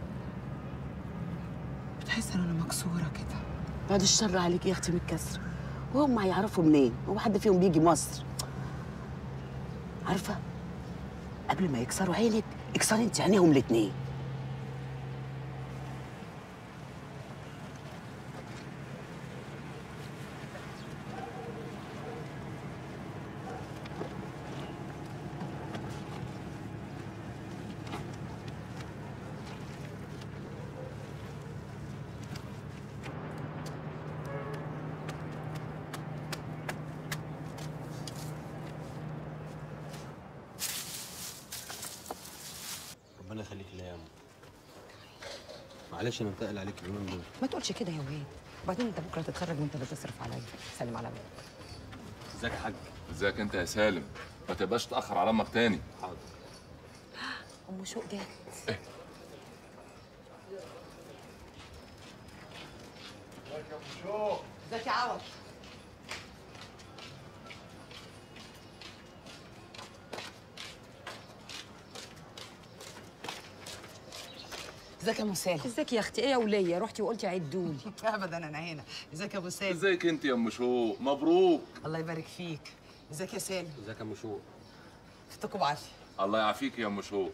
بتحس إن أنا مكسورة كده بعد الشر عليك يا اختي من الكسر وهم هيعرفوا منين هو حد فيهم بيجي مصر عارفه قبل ما يكسروا عينك اكسري انت عينيهم الاتنين معلش انا متقل عليك اليومين دول ما تقولش كده يا واد وبعدين انت بكره تتخرج وانت بتصرف عليا سلم على ابوك ازيك يا حاج ازيك انت يا سالم ما تبقاش تاخر على امك تاني حاضر ام شوق جت ازيك يا عوض ازيك يا ابو سالم ازيك يا اختي ايه يا وليه رحتي وقلتي عدولي ابدا انا هنا ازيك يا ابو سالم ازيك انت يا ام شوق مبروك الله يبارك فيك ازيك يا سالم ازيك يا ام شوق فتكوا بعافيه الله يعافيك يا ام شوق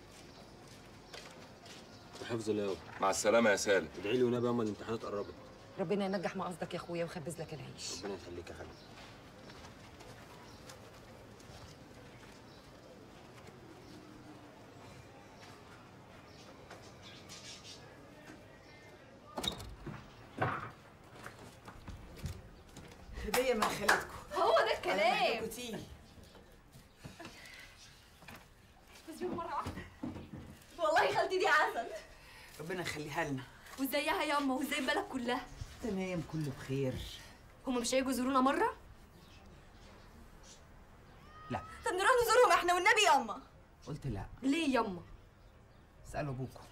وحفظ الله مع السلامه يا سالم ادعي لي ونبي اما الامتحانات قربت ربنا ينجح مقصدك يا اخويا ويخبز لك العيش ربنا يخليك يا حبيبي هديه من خالتكم هو ده الكلام عندكم تيجي بس يوم مرة واحدة والله خالتي دي عسل ربنا يخليها لنا وازيها يا اما وازاي البلد كلها تمام كله بخير هما مش هيجوا يزورونا مرة؟ لا طب نروح نزورهم احنا والنبي يا اما قلت لا ليه يا اما؟ اسالوا ابوكم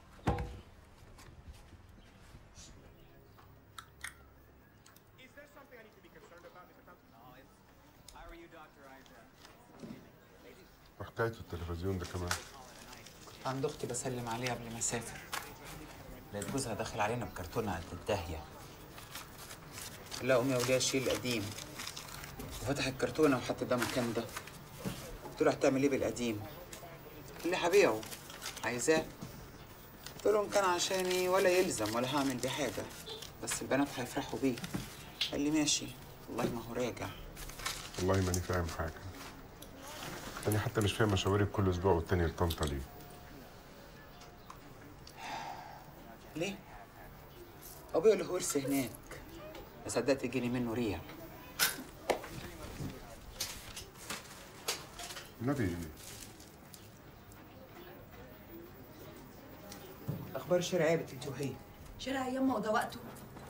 وحكاية التلفزيون ده كمان كنت عند اختي بسلم عليها قبل ما اسافر لقيت جوزها داخل علينا بكرتونه قد الداهيه لا قومي يا وليه شيل القديم وفتح الكرتونه وحط ده مكان ده قلت له هتعمل ايه بالقديم قال لي هبيعه عايزاه قلت له ان كان عشاني ولا يلزم ولا هعمل بيه حاجه بس البنات هيفرحوا بيه قال لي ماشي والله ما هو راجع والله ماني فاهم حاجة أنا حتى مش فاهم مشاويرك كل أسبوع والتاني لطنطا ليه ليه؟ أبويا له ورث هناك ما صدقت يجيني منه ريع النبي أخبار الشارع ايه يا بنت انت وهي؟ شارع يا اما وده وقته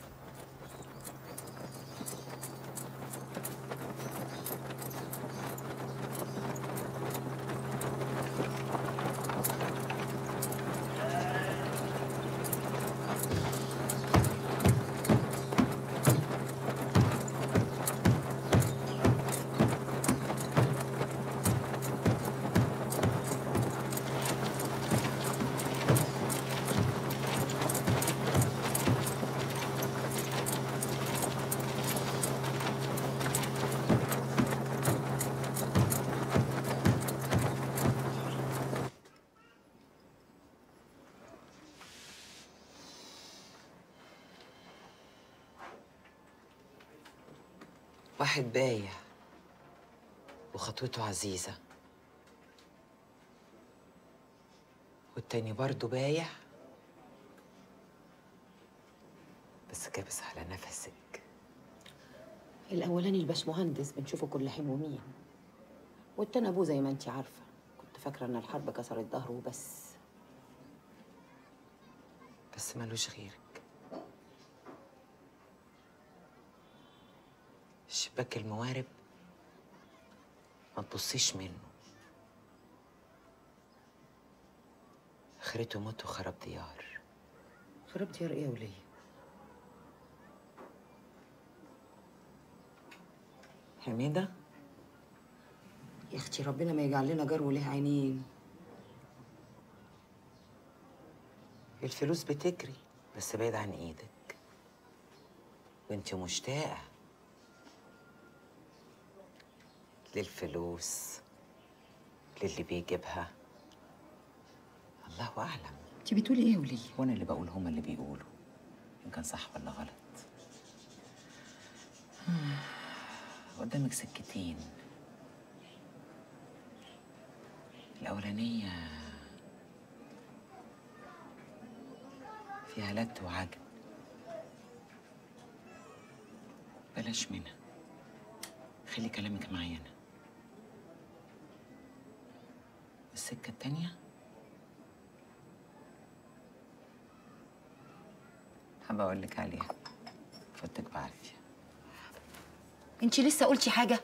واحد بايع وخطوته عزيزة والتاني برضه بايع بس كابس على نفسك الأولاني الباشمهندس بنشوفه كل حين ومين والتاني أبوه زي ما أنت عارفة كنت فاكرة إن الحرب كسرت ظهره وبس بس ملوش غيرك شباك الموارب ما تبصيش منه اخرته موت وخرب ديار خرب ديار إيه يا ولية حميدة يا أختي ربنا ما يجعل لنا جار وله عينين الفلوس بتجري بس بعيد عن ايدك وانت مشتاقة للفلوس للي بيجيبها الله أعلم أنت بتقولي إيه يا ولية وانا اللي بقول هما اللي بيقولوا ان كان صح ولا غلط قدامك سكتين الأولانية فيها لت وعجب بلاش منها خلي كلامك معايا أنا السكة التانية بقول لك عليها فوتك بعافيه انت لسه قلتي حاجه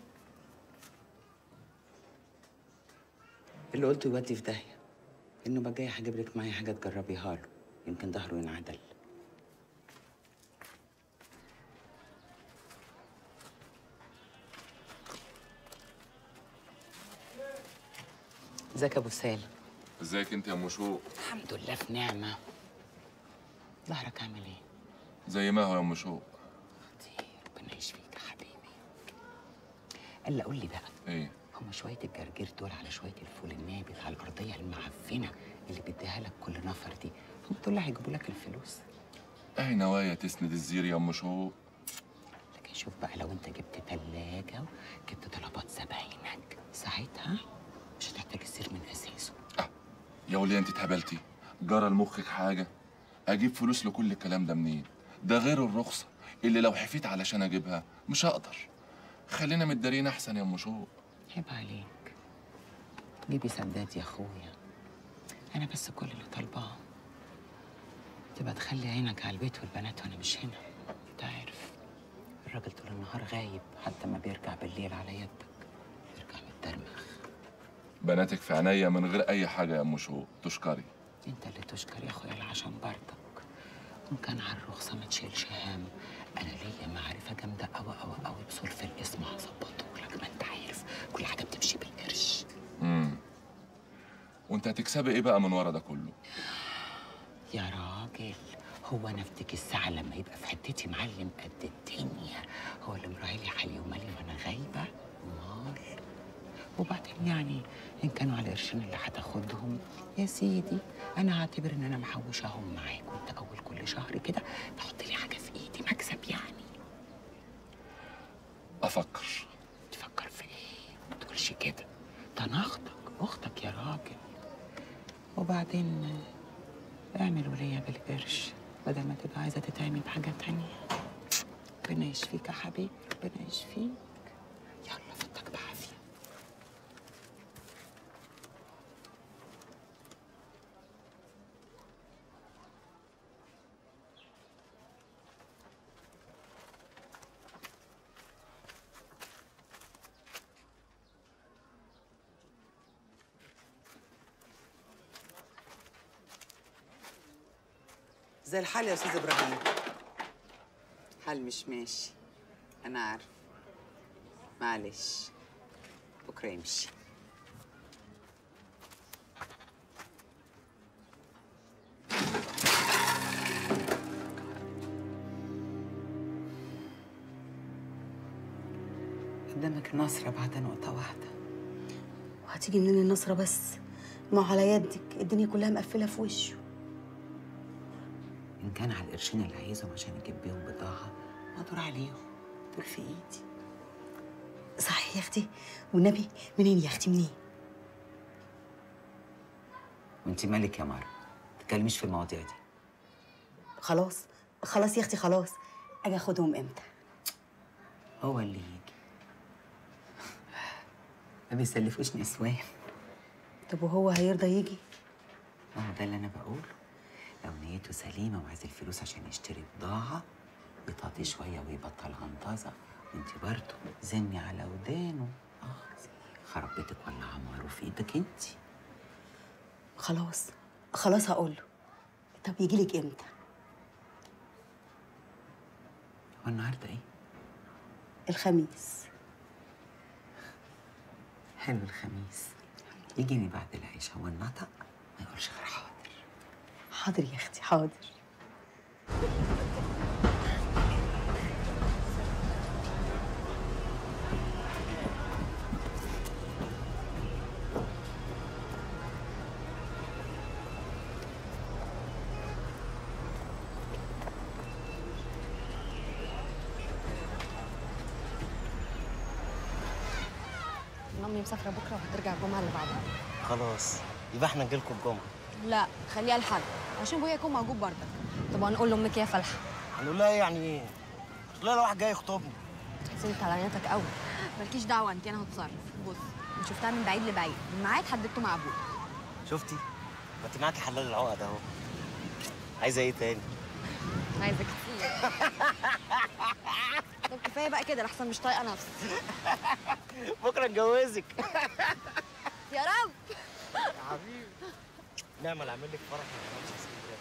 اللي قلته يودي في داهيه انه بقى جاي هجيب لك معايا حاجه تجربيها له يمكن ظهره ينعدل ازيك يا ابو سالم ازيك انت يا ام شوق الحمد لله في نعمه ظهرك عامل ايه زي ما هو يا ام شوق ربنا يشفيك يا حبيبي الا قول لي بقى ايه هما شويه الجرجير دول على شويه الفول النابت على الارضيه المعفنه اللي بيديها لك كل نفر دي هم دول اللي هيجيبوا لك الفلوس اهي نوايا تسند الزير يا ام شوق لكن شوف بقى لو انت جبت تلاجة جبت طلبات زباينك ساعتها مش هتحتاج السير من اساسه يا وليه انت اتهبلتي جرى لمخك حاجه اجيب فلوس لكل الكلام ده منين ده غير الرخصه اللي لو حفيت علشان اجيبها مش هقدر خلينا متدارين احسن يا ام شوق عيب عليك جيبي سداد يا اخويا انا بس كل اللي طالباه تبقى تخلي عينك على البيت والبنات وانا مش هنا انت عارف الراجل طول النهار غايب حتى ما بيرجع بالليل على يدك يرجع متدرمخ بناتك في عينيا من غير اي حاجه يا ام شوق تشكري انت اللي تشكر يا اخويا العشان برضك وان كان على الرخصه ما تشيلش هم انا ليا معرفه جامده قوي قوي قوي بصرف الاسم هظبطه لك ما انت عارف كل حاجه بتمشي بالقرش امم وانت هتكسبي ايه بقى من ورا ده كله يا راجل هو انا افتكر الساعه لما يبقى في حتتي معلم قد الدنيا هو اللي مراعي لي حالي ومالي وانا غايبه امال وبعدين يعني ان كانوا على القرشين اللي هتاخدهم يا سيدي انا هعتبر ان انا محوشاهم معاك وانت اول كل شهر كده تحط لي حاجه في ايدي مكسب يعني افكر تفكر في ايه ما تقولش كده ده انا اختك اختك يا راجل وبعدين اعمل ولية بالقرش بدل ما تبقى عايزه تتعمي بحاجه تانية ربنا يشفيك يا حبيبي ربنا يشفيك يلا فتك بعافيه زي الحال يا استاذ ابراهيم حال مش ماشي انا عارف معلش بكره يمشي قدامك النصرة بعد نقطة واحدة وهتيجي منين النصرة بس ما هو على يدك الدنيا كلها مقفلة في وشه إن كان على القرشين اللي عايزهم عشان يجيب بيهم بضاعة مقدور عليهم دول في إيدي صحيح يا اختي والنبي منين يا اختي منين وانت مالك يا مرة ما تتكلميش في المواضيع دي خلاص خلاص يا اختي خلاص اجي اخدهم امتى هو اللي يجي ما بيسلفوش نسوان طب وهو هيرضى يجي ما هو ده اللي انا بقوله لو نيته سليمه وعايز الفلوس عشان يشتري بضاعه يطاطي شويه ويبطل غنطزه وانت برضه زني على ودانه اه خرب بيتك ولا عماره في ايدك انت خلاص خلاص هقول له طب يجي لك امتى هو النهارده ايه الخميس حلو الخميس يجيني بعد العشاء والنطق ما يقولش غير حاضر حاضر يا اختي حاضر امي مسافره بكره وهترجع الجمعه اللي بعدها خلاص يبقى احنا نجيلكم الجمعه لا خليها لحد عشان ابويا يكون موجود برضك طب هنقول لامك يا فلحه هنقول لها إيه يعني ايه لا لا واحد جاي يخطبني انت على عينتك قوي مالكيش دعوه انت انا هتصرف بص انا شفتها من بعيد لبعيد الميعاد حددته مع ابويا شفتي ما انت معاكي حلال العقد اهو عايزه ايه تاني عايزه كتير طب كفايه بقى كده لحسن مش طايقه نفسي بكره اتجوزك يا رب يا حبيبي نعمل اعمل لك فرح ما تعملش اسكندريه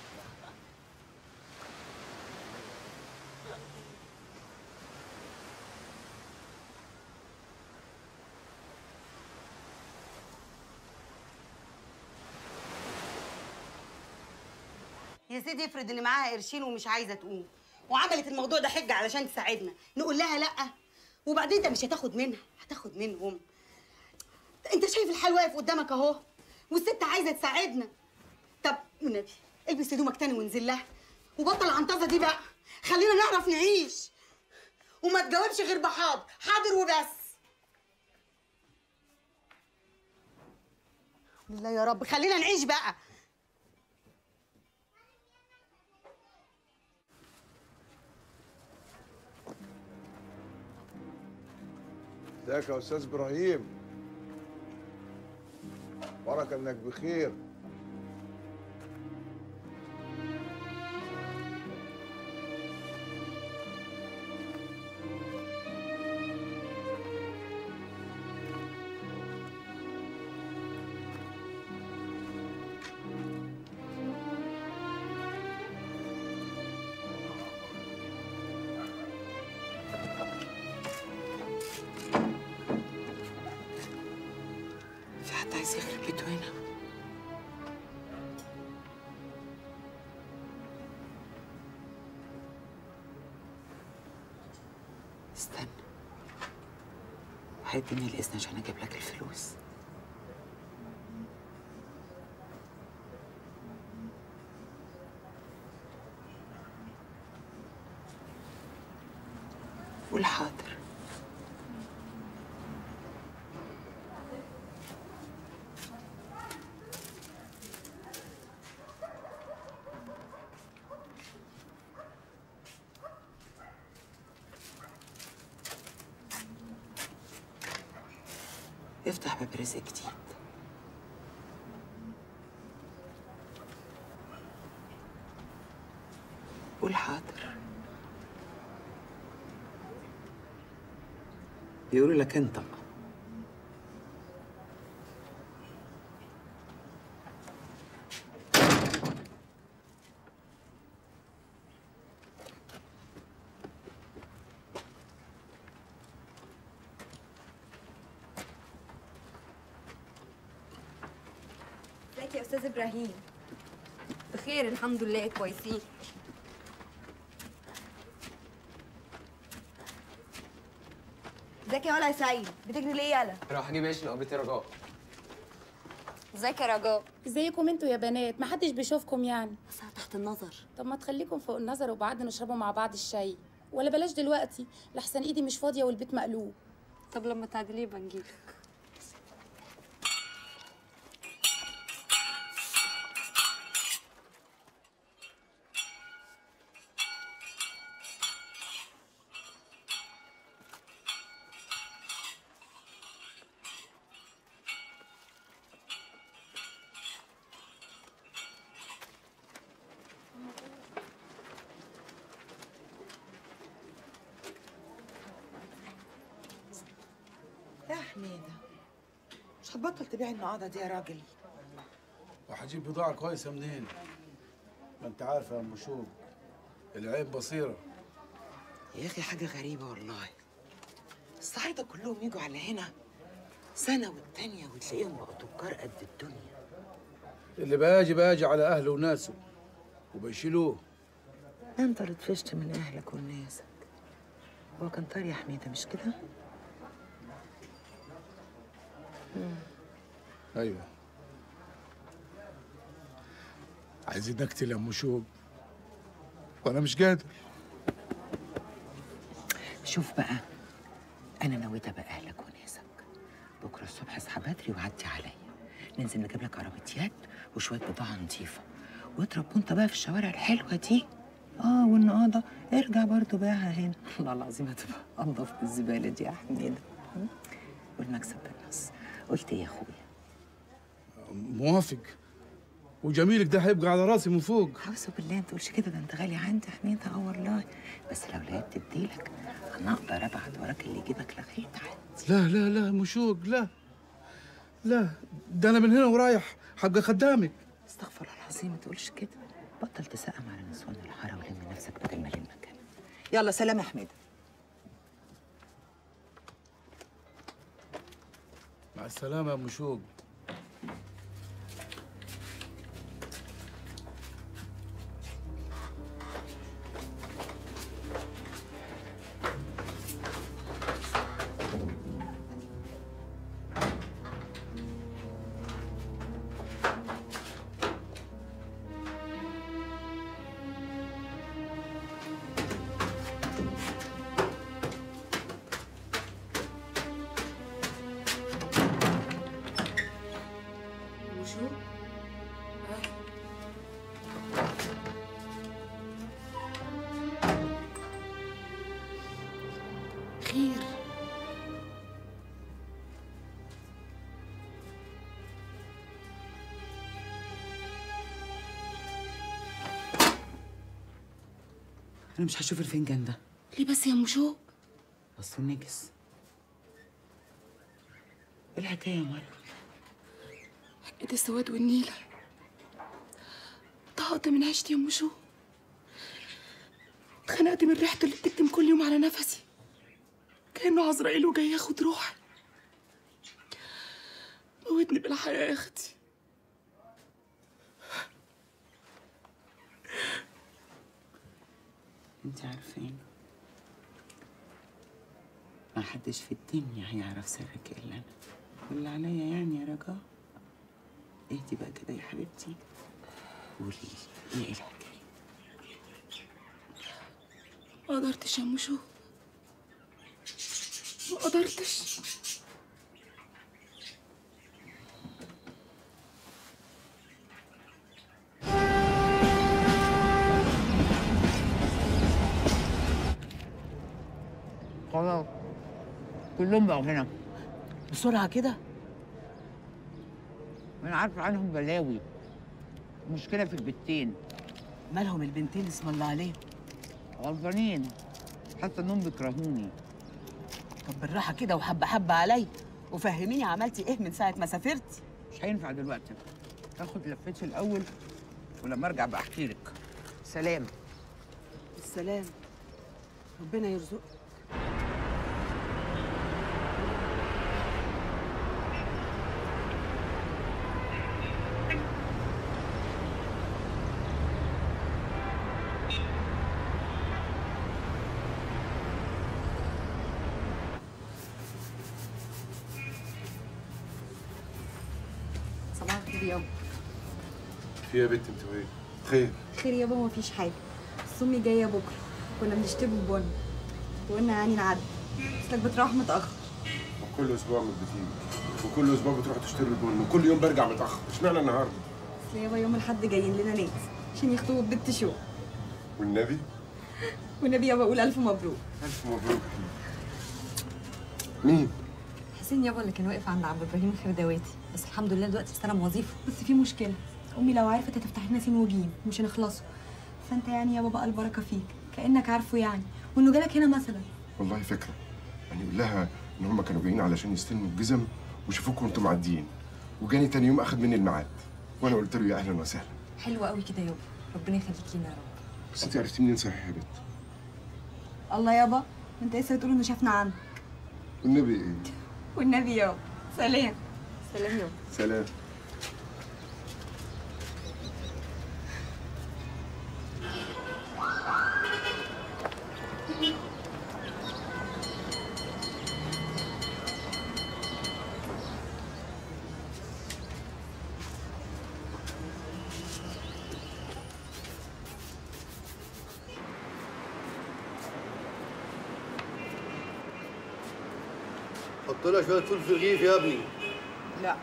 يا سيدي افرض ان معاها قرشين ومش عايزه تقوم وعملت الموضوع ده حجه علشان تساعدنا نقول لها لا وبعدين انت مش هتاخد منها هتاخد منهم انت شايف الحال واقف قدامك اهو والست عايزه تساعدنا طب والنبي البس هدومك تاني وانزل لها وبطل العنطزه دي بقى خلينا نعرف نعيش وما تجاوبش غير بحاضر حاضر وبس لا يا رب خلينا نعيش بقى ازيك يا استاذ ابراهيم بركه انك بخير في حد عايز يخرب بيته هنا استنى هيديني الإذن عشان أجيب لك الفلوس قول حاضر افتح باب رزق جديد قول حاضر بيقولوا لك انت ازيك يا استاذ ابراهيم بخير الحمد لله كويسين ازيك يا ولا يا سعيد بتجري ليه يالا راح اجيب عيش لقبتي رجاء ازيك يا رجاء ازيكم انتوا يا بنات محدش بيشوفكم يعني بس تحت النظر طب ما تخليكم فوق النظر وبعد نشربوا مع بعض الشاي ولا بلاش دلوقتي لحسن ايدي مش فاضيه والبيت مقلوب طب لما تعدليه بنجيلك يا حميدة مش هتبطل تبيع النقاضة دي يا راجل وهجيب بضاعة كويسة منين؟ ما انت عارفة يا ام شوق العيب بصيرة يا أخي حاجة غريبة والله الصعايدة كلهم يجوا على هنا سنة والتانية وتلاقيهم بقوا تجار قد الدنيا اللي باجي باجي على أهله وناسه وبيشيلوه انت اللي طفشت من اهلك وناسك هو كان طار يا حميدة مش كده؟ مم. أيوه عايزين نقتل يا ام شوق وأنا مش قادر شوف بقى انا نويت ابقى اهلك وناسك بكره الصبح اصحى بدري وعدي عليا ننزل نجيب لك عربيتيات وشويه بضاعه نظيفه واضرب وانت بقى في الشوارع الحلوه دي اه والنقاضه ارجع برضو بيعها هنا والله العظيم هتبقى انضف من الزباله دي يا حميده م? والمكسب بالنص قلت ايه يا اخويا موافق وجميلك ده هيبقى على راسي من فوق اعوذ بالله ما تقولش كده ده انت غالي عندي حميدة اه والله بس لو لقيت تديلك انا اقدر ابعت وراك اللي يجيبك لغايه عندي لا لا لا مشوق لا لا ده انا من هنا ورايح هبقى خدامك استغفر الله العظيم ما تقولش كده بطل تسقم على نسوان الحاره ولم نفسك بدل ما لمك انا يلا سلام يا حميدة مع السلامه يا مشوق وشو؟ خير انا مش هشوف الفنجان ده ليه بس يا ام شوق اصله نجس ايه الحكايه يا مريم حكاية السواد والنيلة طهقت من عيشتي يا ام شوق اتخنقت من ريحته اللي بتكتم كل يوم على نفسي كأنه عزرائيل وجاي ياخد روحي موتني بالحياة يا اختي انت عارفين ما حدش في الدنيا هيعرف سرك الا انا واللي عليا يعني يا رجاء اهدي بقى كده يا حبيبتي قولي لي ايه الحكايه ما قدرتش يا ام شوق ما قدرتش خلاص كلهم بقوا هنا بسرعه كده انا عارفه عنهم بلاوي المشكله في البتين مالهم البنتين اسم الله عليهم غلطانين حتى انهم بيكرهوني طب بالراحه كده وحبه حبه عليا وفهميني عملتي ايه من ساعه ما سافرتي مش هينفع دلوقتي اخد لفتي الاول ولما ارجع بحكي لك سلام السلام ربنا يرزقك صباح الخير يابا في يا بنت انت وايه؟ خير خير يابا مفيش حاجه بس امي جايه بكره كنا بنشتري بون وقلنا يعني نعدي اصلك بتروح متاخر وكل اسبوع من بتيجي وكل اسبوع بتروح تشتري البن وكل يوم برجع متاخر اشمعنى النهارده؟ اصل يابا يوم الاحد جايين لنا ناس عشان يخطبوا بنت شو والنبي والنبي يابا اقول الف مبروك الف مبروك مين؟ حسين يابا اللي كان واقف عند عبد ابراهيم الخردواتي بس الحمد لله دلوقتي استلم وظيفه بس في مشكله امي لو عرفت هتفتح لنا سين وجيم مش هنخلصوا فانت يعني يابا بقى البركه فيك كانك عارفه يعني وانه جالك هنا مثلا والله فكره يعني قول لها ان هم كانوا جايين علشان يستلموا الجزم وشافوكم وانتم معديين وجاني تاني يوم اخد مني الميعاد وانا قلت له يا اهلا وسهلا حلوه قوي كده يابا ربنا يخليك لنا يا رب بس انت عرفتي منين صحيح يا بنت؟ الله يابا انت لسه بتقول انه شافنا عنك والنبي ايه؟ والنبي يابا سلام سلام يابا سلام حط لها شويه فول في الرغيف يا ابني لا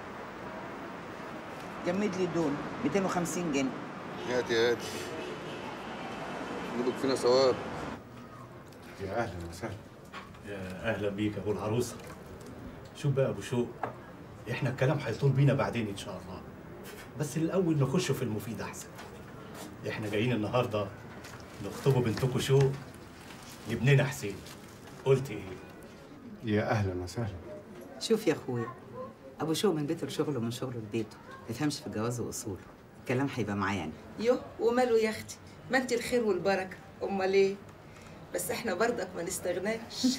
جمد لي دول 250 جنيه هاتي هاتي نجيبك فينا ثواب يا اهلا وسهلا يا اهلا بيك يا ابو العروسه شوف بقى يا ابو شوق احنا الكلام هيطول بينا بعدين ان شاء الله بس الاول نخش في المفيد احسن احنا جايين النهارده نخطبوا بنتكم شو لابننا حسين قلت ايه يا اهلا وسهلا شوف يا اخويا ابو شو من بيته لشغله من شغله لبيته ما يفهمش في الجواز واصوله الكلام هيبقى معاه يعني يوه وماله يا اختي ما انت الخير والبركه امال ايه بس احنا برضك ما نستغناش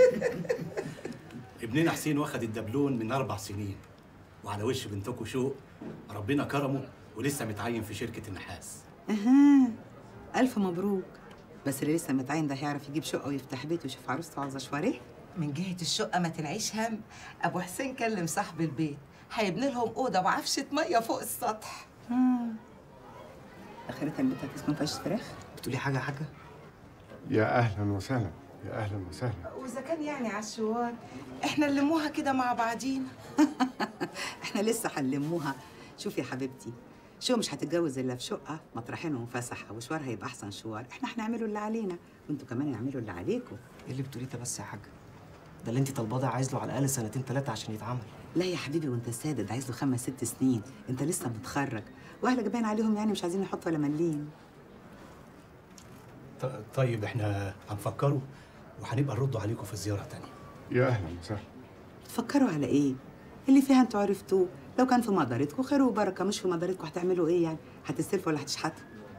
ابننا حسين واخد الدبلون من اربع سنين وعلى وش بنتكم شو ربنا كرمه ولسه متعين في شركه النحاس اها الف مبروك بس اللي لسه متعين ده هيعرف يجيب شقه ويفتح بيت ويشوف عروسته عاوزه شواريه من جهه الشقه ما تنعيش هم ابو حسين كلم صاحب البيت هيبني لهم اوضه وعفشه ميه فوق السطح اخرتها البيت هتسمع فيهاش فراخ بتقولي حاجه يا حاجه يا اهلا وسهلا يا اهلا وسهلا واذا كان يعني على الشوار احنا نلموها كده مع بعضينا احنا لسه هنلموها شوفي يا حبيبتي شو مش هتتجوز الا في شقه مطرحين ومفسحه وشوار هيبقى احسن شوار احنا هنعمله اللي علينا وانتوا كمان اعملوا اللي عليكم ايه اللي بتقوليه ده بس يا حاجه ده اللي انت طالباه ده عايز له على الاقل سنتين ثلاثه عشان يتعمل لا يا حبيبي وانت سادد عايز له خمس ست سنين انت لسه متخرج واهلك باين عليهم يعني مش عايزين يحطوا ولا مليم ط- طيب احنا هنفكروا وهنبقى نرد عليكم في زياره تانية يا اهلا وسهلا تفكروا على ايه اللي فيها انتوا عرفتوه لو كان في مقدرتكم خير وبركه مش في مقدرتكم هتعملوا ايه يعني هتستلفوا ولا هتشحتوا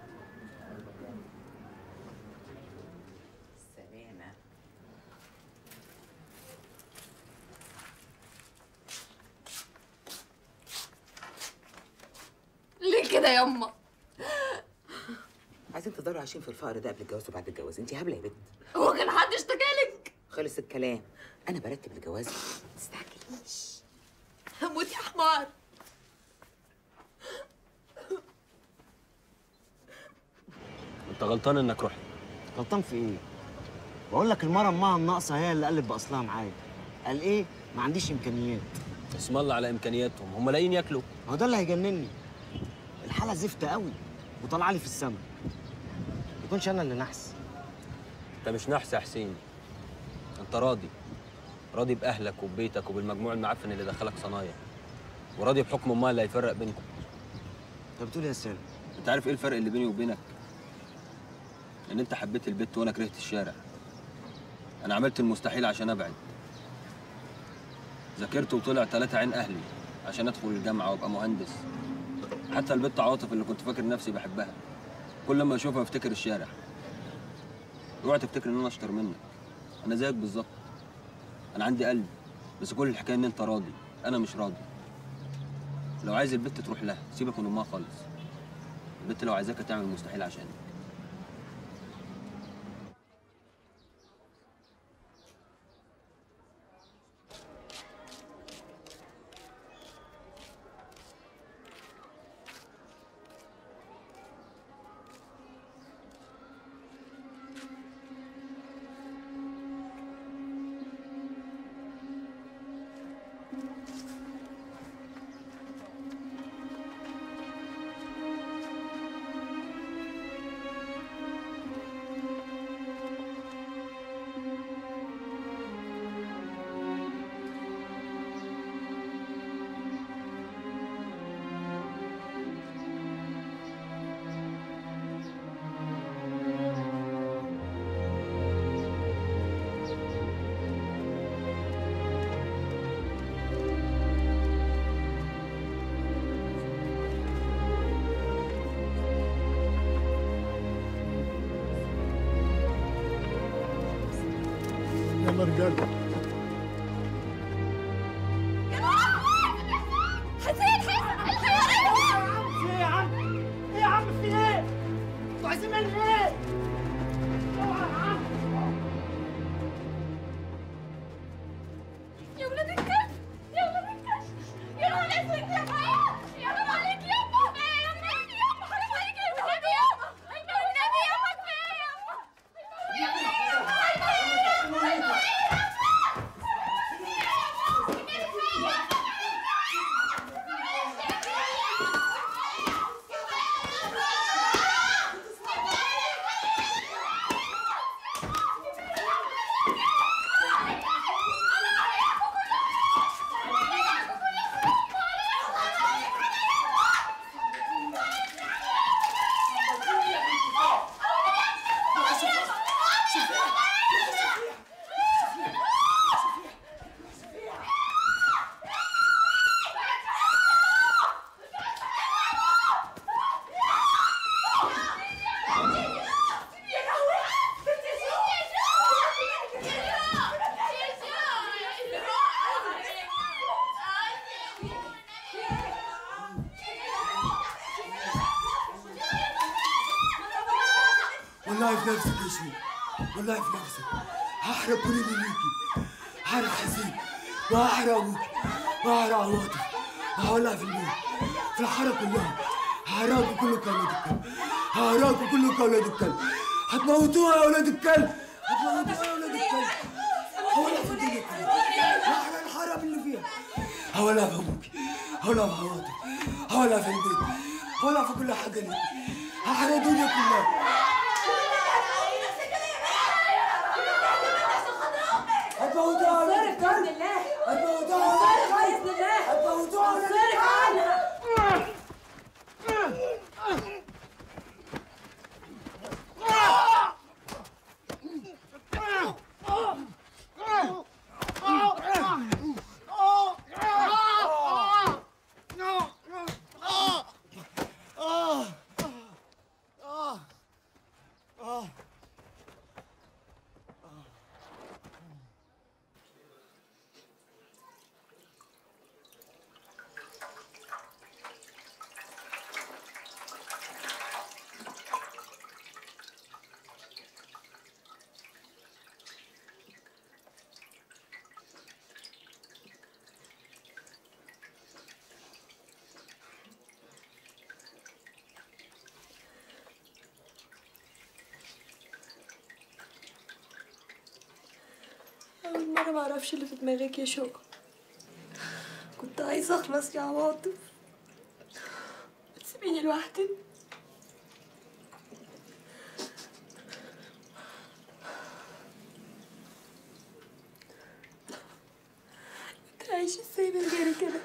سلامة ليه كده ياما عايزين تفضلوا عايشين في الفقر ده قبل الجواز وبعد الجواز انت هبله يا بنت هو كان حد اشتكالك خلص الكلام انا برتب الجواز ما تستعجليش هموت يا حمار انت غلطان انك رحت غلطان في ايه بقول لك المره امها الناقصه هي اللي قلب باصلها معايا قال ايه ما عنديش امكانيات اسم الله على امكانياتهم هم لاقيين ياكلوا هو ده اللي هيجنني الحاله زفت قوي وطالعه لي في السما يكونش انا اللي نحس انت مش نحس يا حسين انت راضي راضي باهلك وببيتك وبالمجموع المعفن اللي دخلك صنايع وراضي بحكم امها اللي هيفرق بينكم طب بتقول إيه يا سالم انت عارف ايه الفرق اللي بيني وبينك ان انت حبيت البيت وانا كرهت الشارع انا عملت المستحيل عشان ابعد ذاكرت وطلع ثلاثة عين اهلي عشان ادخل الجامعه وابقى مهندس حتى البت عاطف اللي كنت فاكر نفسي بحبها كل ما اشوفها افتكر الشارع اوعى تفتكر ان انا اشطر منك انا زيك بالظبط انا عندي قلب بس كل الحكايه ان انت راضي انا مش راضي لو عايز البت تروح لها سيبك من امها خالص البت لو عايزاك تعمل المستحيل عشانك يلا رجاله حسين حسين ايه يا عم؟ ايه يا عم في ايه؟ انتوا عايزين مني ايه؟ اوعى يا عم يا ولاد الكلب يا ولاد الكلب يا نهار اسود يا حياة يا حرام عليك يابا يا ولاد يابا حرام عليك يا ولاد يابا يا ولاد يابا كفايه يابا والله في نفسك يا شيخ والله في نفسك هحرق كل اللي ليكي هحرق حسين وهحرق ابوكي وهحرق عواطف وهولع في البيت في الحاره كلها هحرقكم كلكم يا ولاد الكلب هحرقكم كلكم يا ولاد الكلب هتموتوها يا ولاد الكلب هتموتوها يا ولاد الكلب هولع في الدنيا كلها هحرق الحاره اللي فيها هولع في ابوكي هولع في عواطف هولع في البيت هولع في كل حاجه ليكي هحرق الدنيا كلها هتموتوها يا ولاد الكلب هتموتوها يا ولاد الكلب هتموتوها يا ولاد الكلب أول مرة معرفش اللي في دماغك يا شوق كنت عايزة أخلص يا عواطف تسيبيني لوحدي تعيش ازاي من غيري كده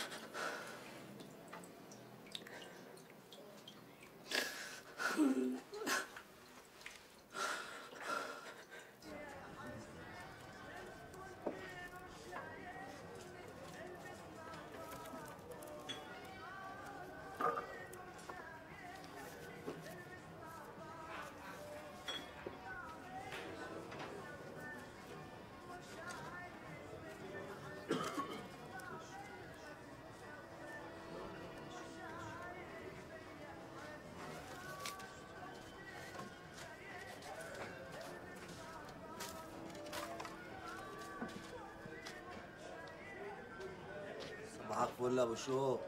صباحك فل يا ابو شوق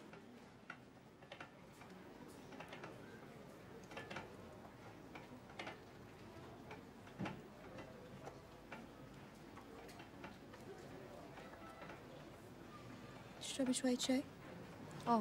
تشربي شوية شاي؟ اه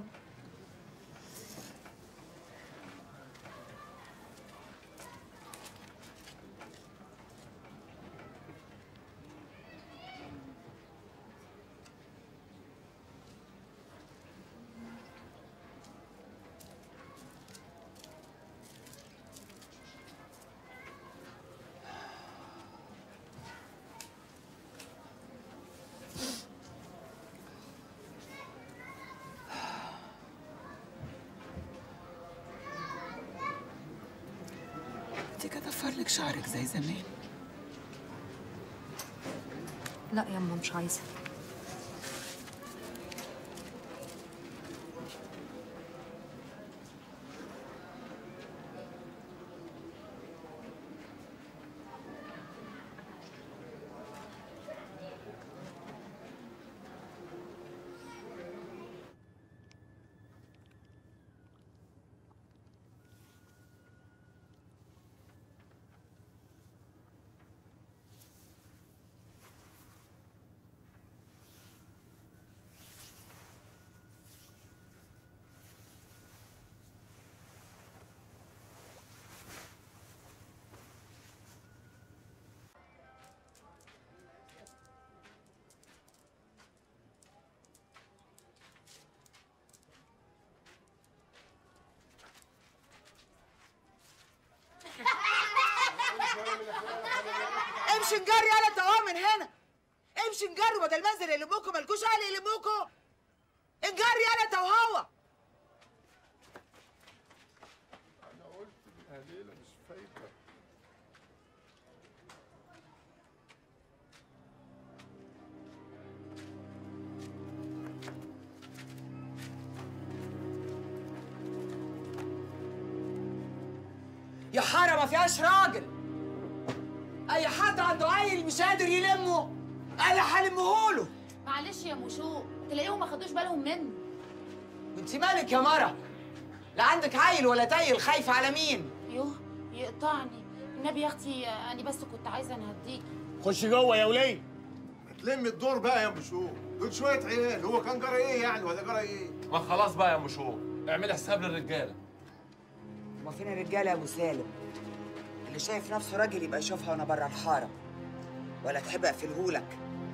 انت كده فرلك شعرك زي زمان لا يما مش عايزة امشي نجري يلا توه من هنا امشي نجري بدل ما انزل يلموكوا مالكوش اهل يلموكوا انجري يلا توهوه انا قلت انها ليله مش فايته يا حاره ما فيهاش راجل اي حد عنده عيل مش قادر يلمه انا هلمهوله معلش يا مشو تلاقيهم ما خدوش بالهم منه وانت مالك يا مرة لا عندك عيل ولا تايل خايفة على مين يوه يقطعني النبي يا اختي انا بس كنت عايزه انهديكي خش جوه يا وليه تلم الدور بقى يا مشو دول شويه عيال هو كان جرى ايه يعني ولا جرى ايه ما خلاص بقى يا مشهور اعمل حساب للرجاله ما فين الرجاله يا ابو سالم اللي شايف نفسه راجل يبقى يشوفها وانا بره الحاره ولا تحب اقفلهولك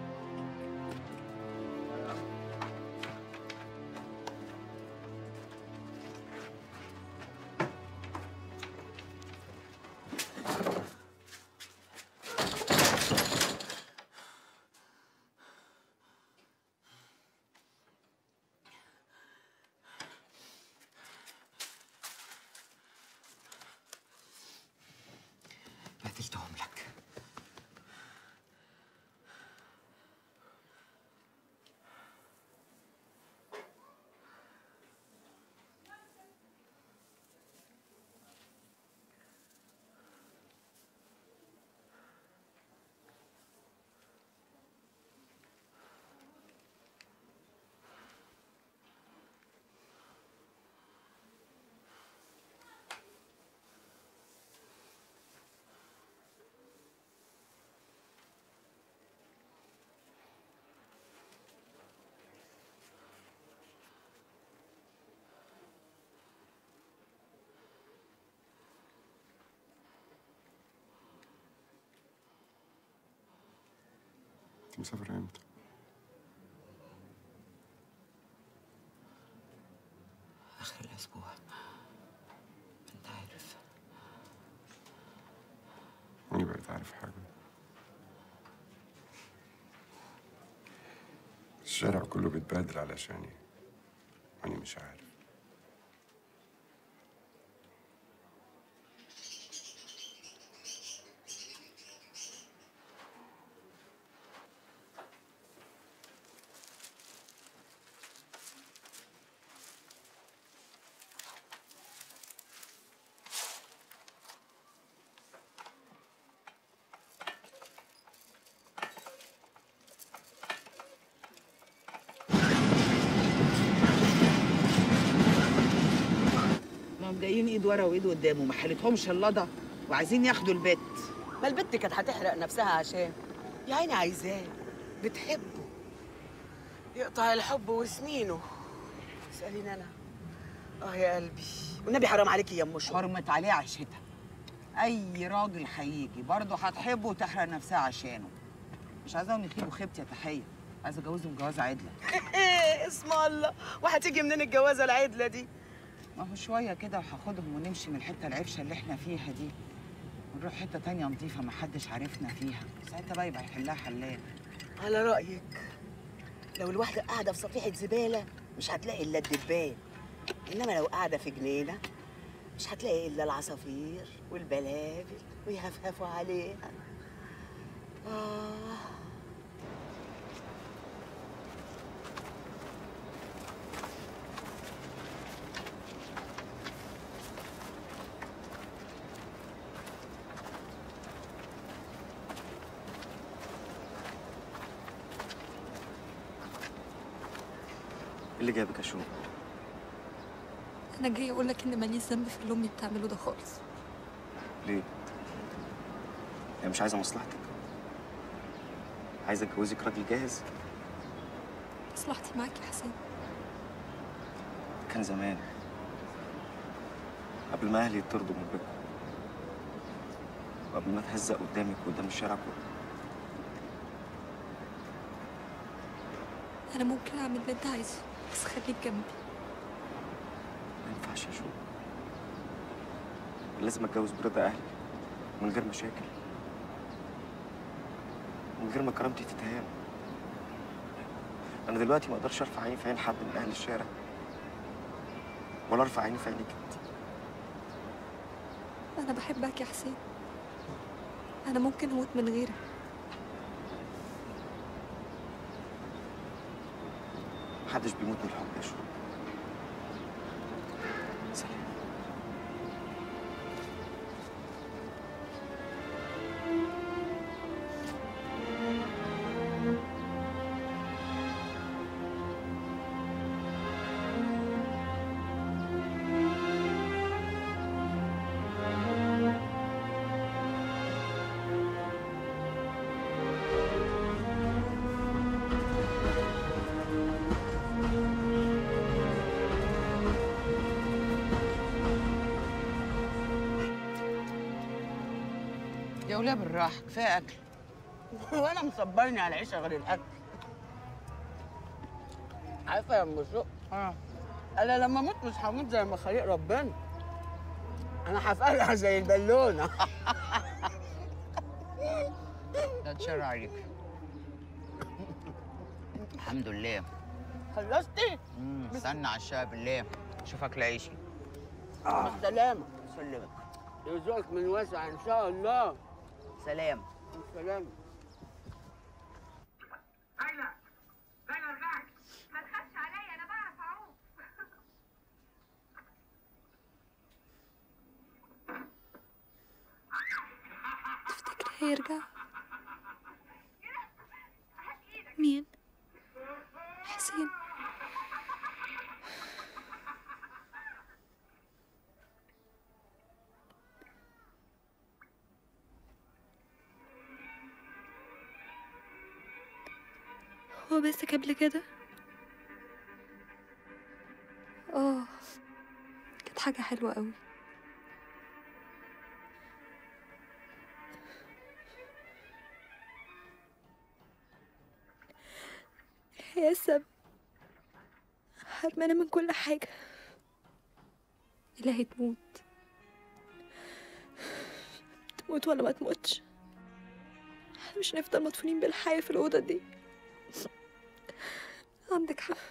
بهدلتهم لك انت مسافر امتى؟ آخر الأسبوع أنت عارف وأنا بقيت عارف حاجة الشارع كله بيتبهدل علشاني وأنا مش عارف ما هم جايين ايد ورا وايد قدام وما حالتهمش اللضا وعايزين ياخدوا البت ما البت كانت هتحرق نفسها عشان يا عيني عايزاه بتحبه يقطع الحب وسنينه اسأليني انا اه يا قلبي والنبي حرام عليكي يا ام شو حرمت عليه عيشتها اي راجل هيجي برضه هتحبه وتحرق نفسها عشانه مش عايزاهم يخيبوا خيبتي يا تحيه عايزه اتجوزهم جوازه عدله اسم الله وهتيجي منين الجوازه العدله دي ما هو شويه كده وهاخدهم ونمشي من الحته العفشه اللي احنا فيها دي ونروح حته تانية نظيفه محدش عارفنا فيها ساعتها بقى يبقى يحلها حلال على رايك لو الواحده قاعده في صفيحه زباله مش هتلاقي الا الدبان انما لو قاعده في جنينه مش هتلاقي الا العصافير والبلابل ويهفهفوا عليها آه. إيه اللي جابك يا شو انا جاي اقول لك ان ماليش ذنب في اللي امي بتعمله ده خالص ليه؟ هي مش عايزة مصلحتك عايزة اتجوزك راجل جاهز مصلحتي معاك يا حسين كان زمان قبل ما أهلي يطردوا من بيتكم وقبل ما اتهزق قدامك وقدام الشارع كله انا ممكن اعمل اللي انت عايزه بس خليك جنبي ما ينفعش يا شو لازم اتجوز برضا اهلي من غير مشاكل من غير ما كرامتي تتهان انا دلوقتي ما اقدرش ارفع عيني في عين حد من اهل الشارع ولا ارفع عيني في عينيك انت انا بحبك يا حسين انا ممكن اموت من غيرك محدش بيموت من الحب يا شو سلام وليه بالراحه كفايه اكل وانا مصبرني على العيشه غير الاكل عارفه يا ام شوق اه انا لما اموت مش هموت زي ما خليق ربنا انا هفقلع زي البالونه لا تشر عليك الحمد لله خلصتي؟ امم استنى على الشاي بالله اشوفك العيشي مع السلامه سلمك يرزقك من واسع ان شاء الله سلام سلام ما تخافش عليا انا بعرف اعوم هيرجع مين حسين هو بسك قبل كده اه كانت حاجة حلوة قوي هي السبب حرمانة من كل حاجة إلهي تموت تموت ولا ما تموتش احنا مش هنفضل مدفونين بالحياة في الأوضة دي عندك حق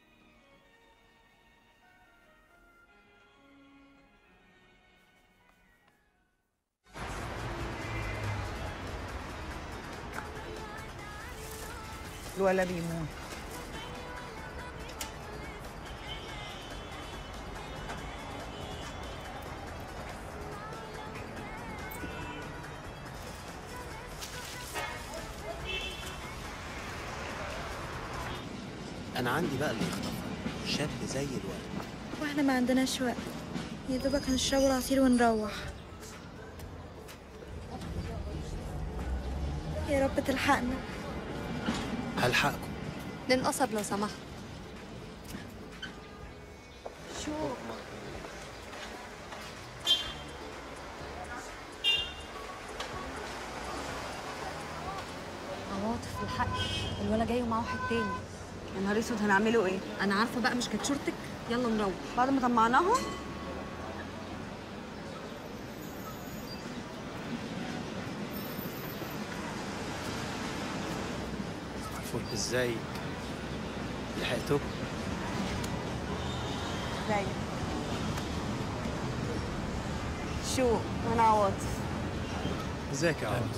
الولا بيموت انا عندي بقى اللي يخطفها شاب زي الورد واحنا ما عندناش وقت يا دوبك هنشرب العصير ونروح يا رب تلحقنا هلحقكم ننقصب لو سمحت شو عواطف الحق الولا جاي ومعاه واحد تاني يا نهار اسود هنعمله ايه؟ انا عارفه بقى مش كانت شورتك يلا نروح بعد ما طمعناهم الفل ازاي لحقتكم ازاي شو انا عواطف ازيك يا عم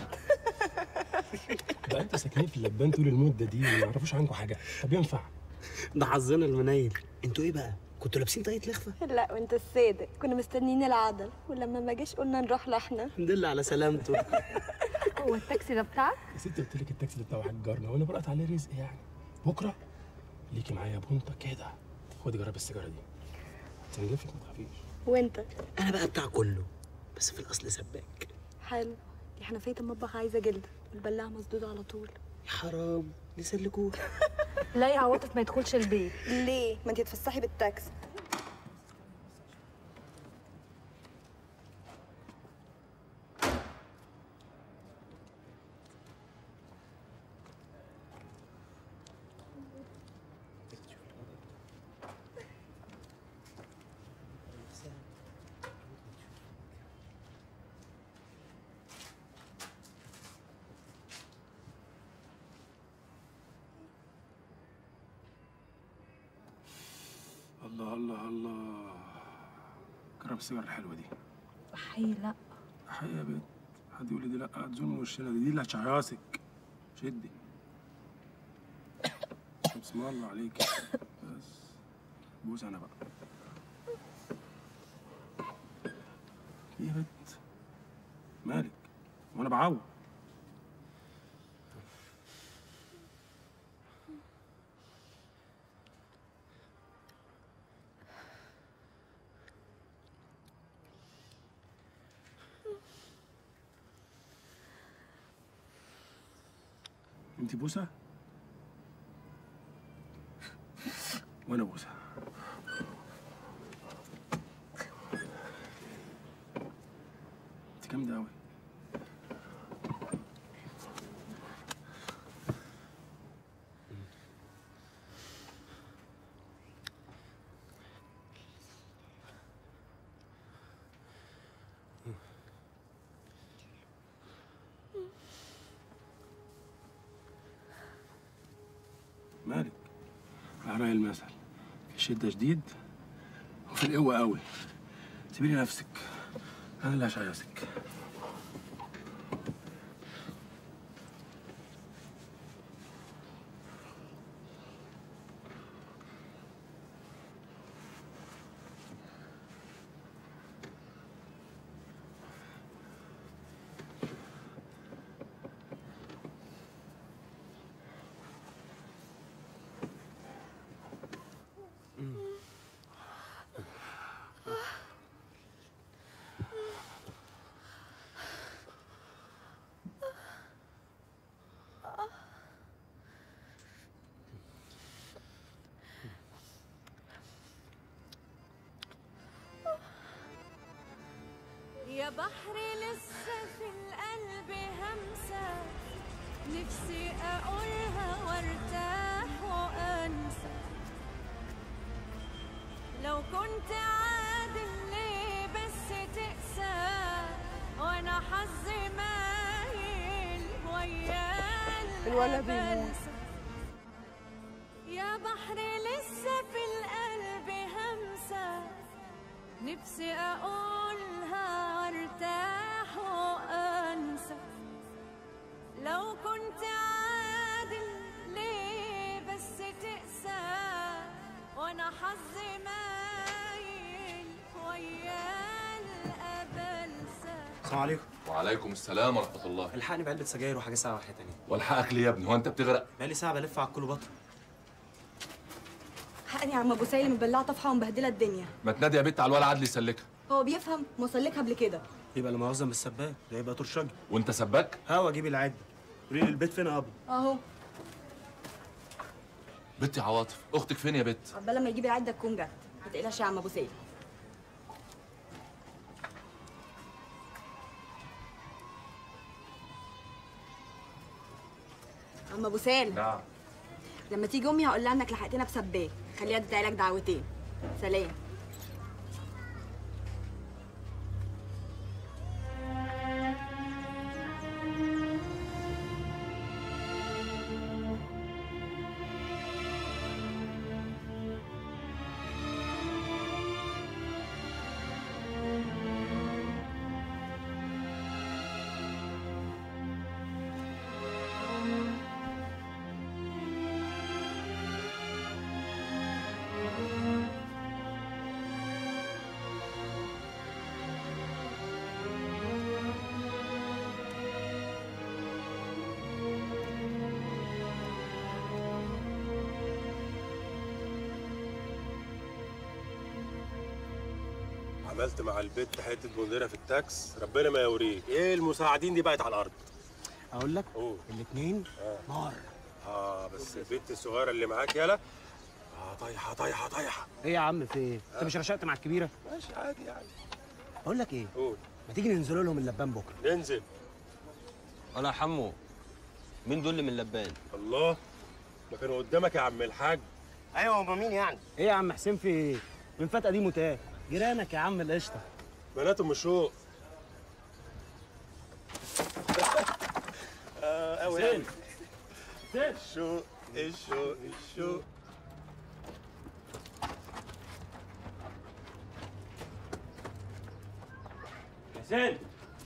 بقى انتوا ساكنين في اللبان طول المده دي وما يعرفوش عنكم حاجه طب ينفع ده حظنا المنيل انتوا ايه بقى كنتوا لابسين طاقية لخفه لا وانت السادة كنا مستنيين العدل ولما ما جاش قلنا نروح لحنا الحمد لله على سلامته هو التاكسي ده بتاعك يا ستي قلت لك التاكسي ده بتاع واحد جارنا وانا برقت عليه رزق يعني بكره ليكي معايا بونطه كده خدي جرب السيجاره دي تنجفك ما تخافيش وانت انا بقى بتاع كله بس في الاصل سباك حلو دي حنفية المطبخ عايزة جلدة والبلاعة مسدودة على طول يا حرام نسلكوه لا يا عواطف ما يدخلش البيت ليه؟ ما انت تفسحي بالتاكسي الله الله الله جرب السيجاره الحلوه دي حي لا حقيقة يا بنت حد يقول لي دي لا هتزول من وشنا دي دي اللي هتشعيصك شدي بسم الله عليك بس بوس انا بقى ايه يا بنت مالك وانا بعوض انت بوسه وانا بوسه انت جامده قوي على رأي المثل في الشدة شديد وفي القوة قوي سيبي لي نفسك أنا اللي هشيصك يا بحري لسه في القلب همسة نفسي أقولها وارتاح وأنسى لو كنت عادل ليه بس تقسى وأنا حظي مايل ويا الولد الأبلسة. يا بحري لسه في القلب همسة نفسي أقولها وارتاح وأنسى لو كنت عادل ليه بس تقسى وأنا حظي مايل ويا الأبلسة السلام عليكم وعليكم السلام ورحمة الله الحقني بعلبة سجاير وحاجة ساعة واحدة تانية والحقك ليه يا ابني هو انت بتغرق بقالي ساعة بلف على الكل بطل حقني يا عم ابو سالم مبلعه طفحه ومبهدله الدنيا ما تنادي يا بنت على الولا عدلي يسلكها هو بيفهم مسلكها قبل كده يبقى اللي موزن بالسباك ده يبقى طرشجي وانت سباك هوا اجيب العدة قولي لي البيت فين يا ابا اهو بنتي عواطف اختك فين يا بت عقبال لما يجيب العده تكون جت ما تقلقش يا عم ابو سالم عم ابو سالم نعم لما تيجي امي هقول لها انك لحقتنا بسباك خليها تدعي لك دعوتين سلام عملت مع البت حته مديره في التاكس ربنا ما يوريك ايه المساعدين دي بقت على الارض اقول لك قول الاثنين نار اه بس البت الصغيره اللي معاك يالا اه طايحه طايحه طايحه ايه يا عم في ايه انت مش رشقت مع الكبيره ماشي عادي يعني اقول لك ايه قول ما تيجي ننزلوا لهم اللبان بكره ننزل ولا يا حمو مين دول اللي من لبان الله ما كانوا قدامك يا عم الحاج ايوه هما مين يعني ايه يا عم حسين في ايه من فتقه دي متاه جيرانك يا عم القشطه بنات ام شوق اه قوي حسين. الشوق الشوق الشوق حسين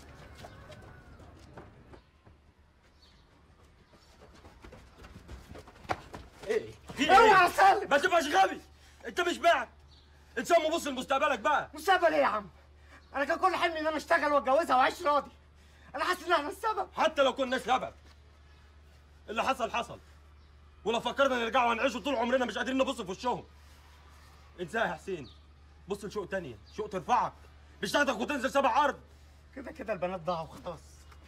ايه اوعى يا سالم ما تبقاش غبي انت مش بعد انسان مبص لمستقبلك بقى مستقبل ايه يا عم؟ انا كان كل حلمي ان انا اشتغل واتجوزها واعيش راضي انا حاسس ان احنا السبب حتى لو كنا سبب اللي حصل حصل ولو فكرنا نرجع ونعيشوا طول عمرنا مش قادرين نبص في وشهم انساها يا حسين بص لشوق تانية شوق ترفعك مش تاخدك وتنزل سبع ارض كده كده البنات ضاعوا خلاص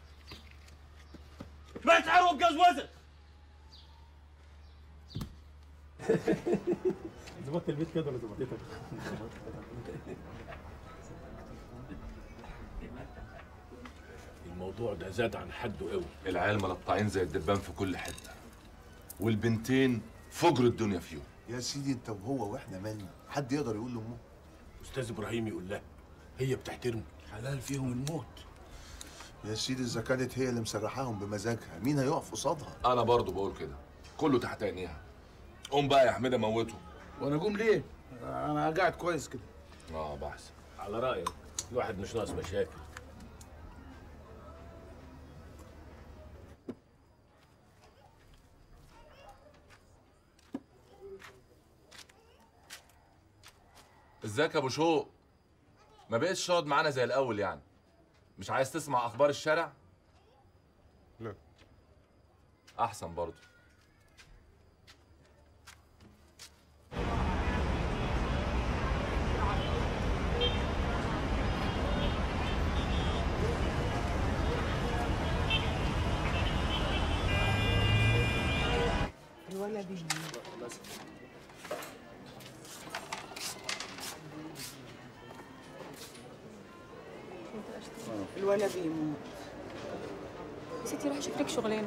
بقت عروق جوزت ظبطت البيت كده ولا ظبطتك؟ الموضوع ده زاد عن حده قوي العيال ملطعين زي الدبان في كل حته والبنتين فجر الدنيا فيهم يا سيدي انت وهو واحنا مالنا حد يقدر يقول لامه استاذ ابراهيم يقول لها هي بتحترمه حلال فيهم الموت يا سيدي اذا كانت هي اللي مسرحاهم بمزاجها مين هيقف قصادها انا برضو بقول كده كله تحت عينيها قوم بقى يا حميده موته وانا اقوم ليه؟ انا قاعد كويس كده اه بحسن على رايك الواحد مش ناقص مشاكل ازيك يا ابو شوق ما بقتش تقعد معانا زي الاول يعني مش عايز تسمع اخبار الشارع لا احسن برضه الولد بيموت الولد بيموت يا ستي روحي شوفي لك شغلانه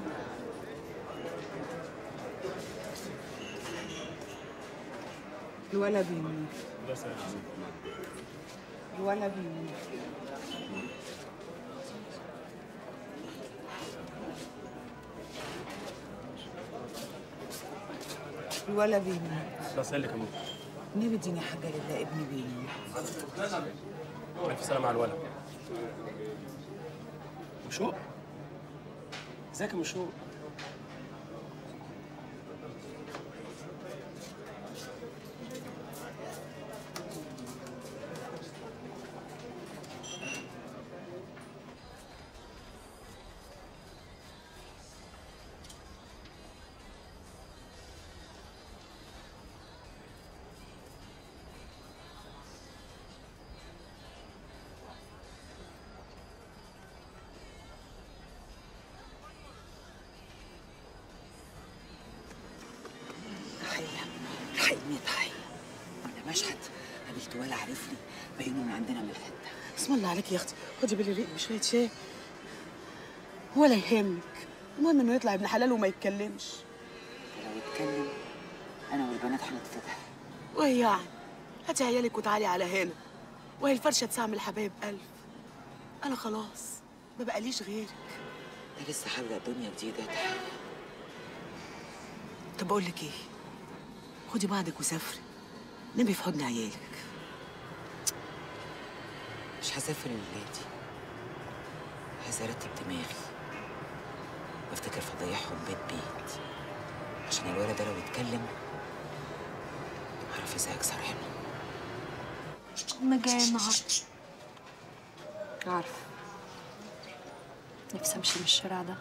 الولد بيموت الولد بيموت الولد بيموت بس قال لك اموت النبي اديني حاجه لله ابني بيموت الف سلامه على الولد مشوق ازيك يا مشوق تحية الحقيني تحية أنا مشهد قابلت ولا عارفني باينه من عندنا من الحتة اسم الله عليك يا اختي خدي بالي ريق بشويه شاي ولا يهمك المهم انه يطلع ابن حلال وما يتكلمش لو اتكلم أنا والبنات هنتفتح وايه يعني هاتي عيالك وتعالي على هنا وهي الفرشه تسعمل حبايب الف انا خلاص ما بقاليش غيرك أنا لسه هبدأ دنيا جديدة يا تحية طب اقول لك ايه خدي بعضك وسافري نبي في حضن عيالك مش هسافر الليلة دي عايز أرتب دماغي وافتكر فضايحهم بيت بيت عشان الولد ده لو اتكلم أعرف ازاي أكسر عينه أنا جاية النهاردة عارفة نفسي أمشي من الشارع ده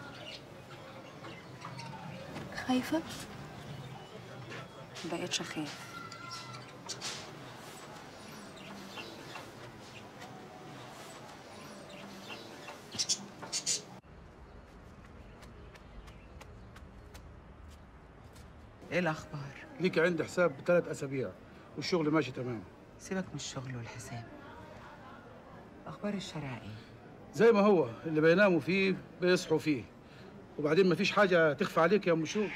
خايفة مبقتش أخاف إيه الأخبار؟ ليك عندي حساب بثلاث اسابيع والشغل ماشي تمام سيبك من الشغل والحساب أخبار الشارع إيه؟ زي ما هو اللي بيناموا فيه بيصحوا فيه وبعدين مفيش حاجه تخفى عليك يا ام شوق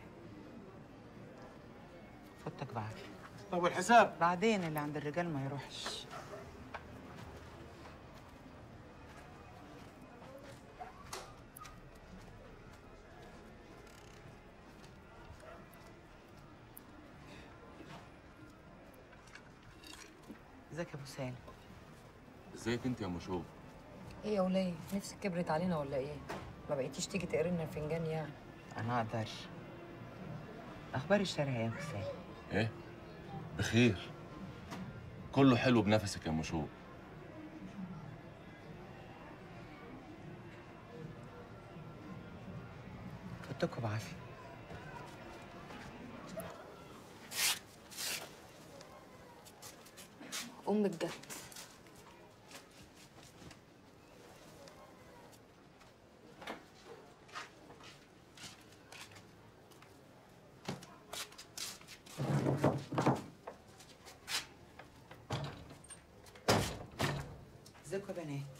فوتك بعافية طب والحساب بعدين اللي عند الرجال ما يروحش ازيك يا ابو سالم ازيك انت يا مشوق ايه يا وليه نفسك كبرت علينا ولا ايه ما بقيتيش تيجي تقري لنا الفنجان يعني انا اقدر اخبار الشارع إيه يا ابو سالم ايه بخير كله حلو بنفسك يا مشوق فوتكوا بعافيه أمك جت ازيكم يا بنات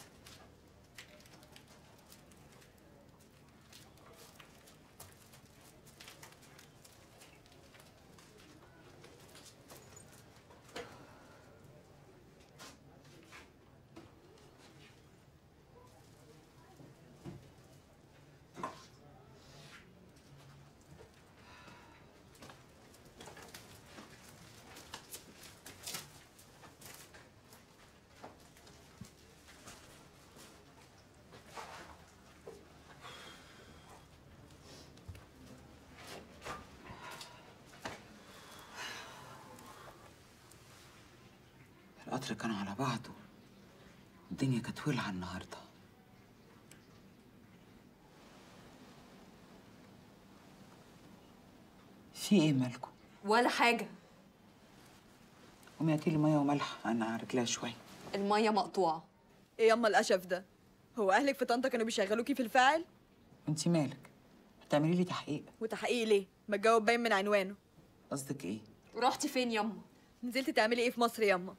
القطر كان على بعضه الدنيا كانت ولعة النهارده في ايه مالكم؟ ولا حاجه قومي هاتيلي ميه وملح انا على رجليها شويه الميه مقطوعه ايه ياما القشف ده هو اهلك في طنطا كانوا بيشغلوكي في الفاعل انت مالك؟ هتعملي لي تحقيق وتحقيق ليه ما الجواب باين من عنوانه قصدك ايه؟ رحتي فين ياما نزلتي تعملي ايه في مصر ياما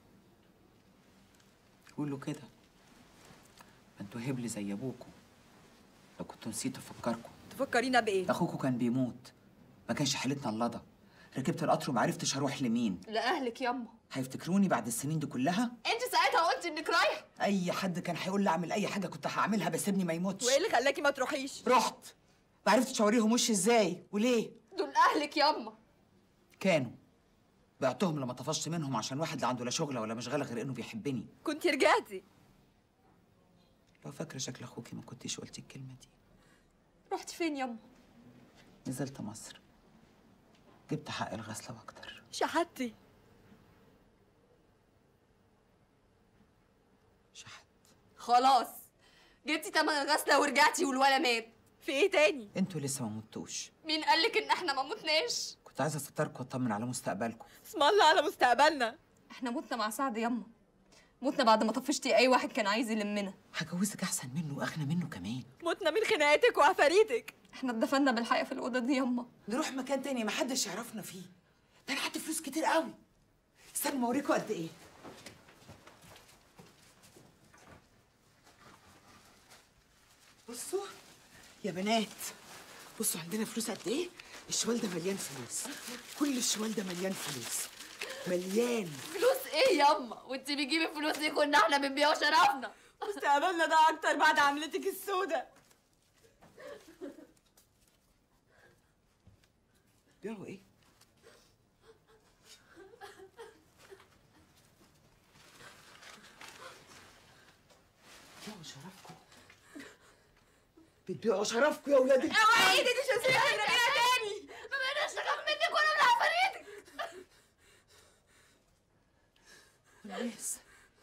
قولوا كده ما انتوا هبل زي ابوكوا لو كنتوا نسيتوا افكركم تفكرينا بايه اخوكوا كان بيموت ما كانش حالتنا اللضا ركبت القطر وما عرفتش هروح لمين لاهلك ياما هيفتكروني بعد السنين دي كلها انت ساعتها قلت انك رايحه اي حد كان هيقول لي اعمل اي حاجه كنت هعملها بس ابني ما يموتش وايه اللي خلاكي ما تروحيش رحت ما عرفتش اوريهم وشي ازاي وليه دول اهلك ياما كانوا بعتهم لما طفشت منهم عشان واحد لا عنده لا شغله ولا مشغله غير انه بيحبني كنت رجعتي لو فاكره شكل اخوكي ما كنتيش قلتي الكلمه دي رحتي فين ياما نزلت مصر جبت حق الغسله واكتر شحتي خلاص جبتي تمن الغسله ورجعتي والولا مات في ايه تاني انتوا لسه ما متوش مين قالك ان احنا ما متناش كنت عايزه استركم واطمن على مستقبلكم اسم الله على مستقبلنا احنا متنا مع سعد ياما متنا بعد ما طفشتي اي واحد كان عايز يلمنا هجوزك احسن منه واغنى منه كمان متنا من خناقاتك وعفاريتك احنا اتدفنا بالحقيقه في الاوضه دي ياما نروح مكان تاني ما حدش يعرفنا فيه ده انا حتى فلوس كتير قوي استنوا ما اوريكم قد ايه بصوا يا بنات بصوا عندنا فلوس قد ايه الشوال ده مليان فلوس كل الشوال ده مليان فلوس مليان فلوس ايه ياما وانت بتجيبي الفلوس دي كنا احنا بنبيع شرفنا مستقبلنا ده اكتر بعد عملتك السودة بيعوا ايه بتبيعوا شرفكم بتبيعوا شرفكم يا ولاد ال- اوعي ايدي دي شمسيه هترميها تاني ما بقيناش نخاف منك ولا من عفاريتك والناس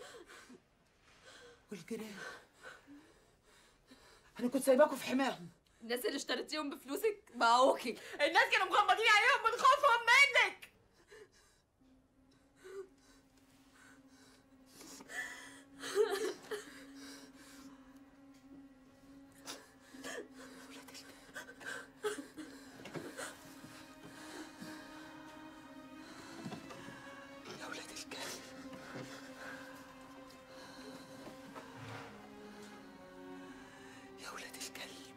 والجيران انا كنت سايباكم في حماهم الناس اللي اشتريتيهم بفلوسك باعوكي الناس كانوا مغمضين عليهم من خوفهم منك يا ولاد الكلب يا ولاد الكلب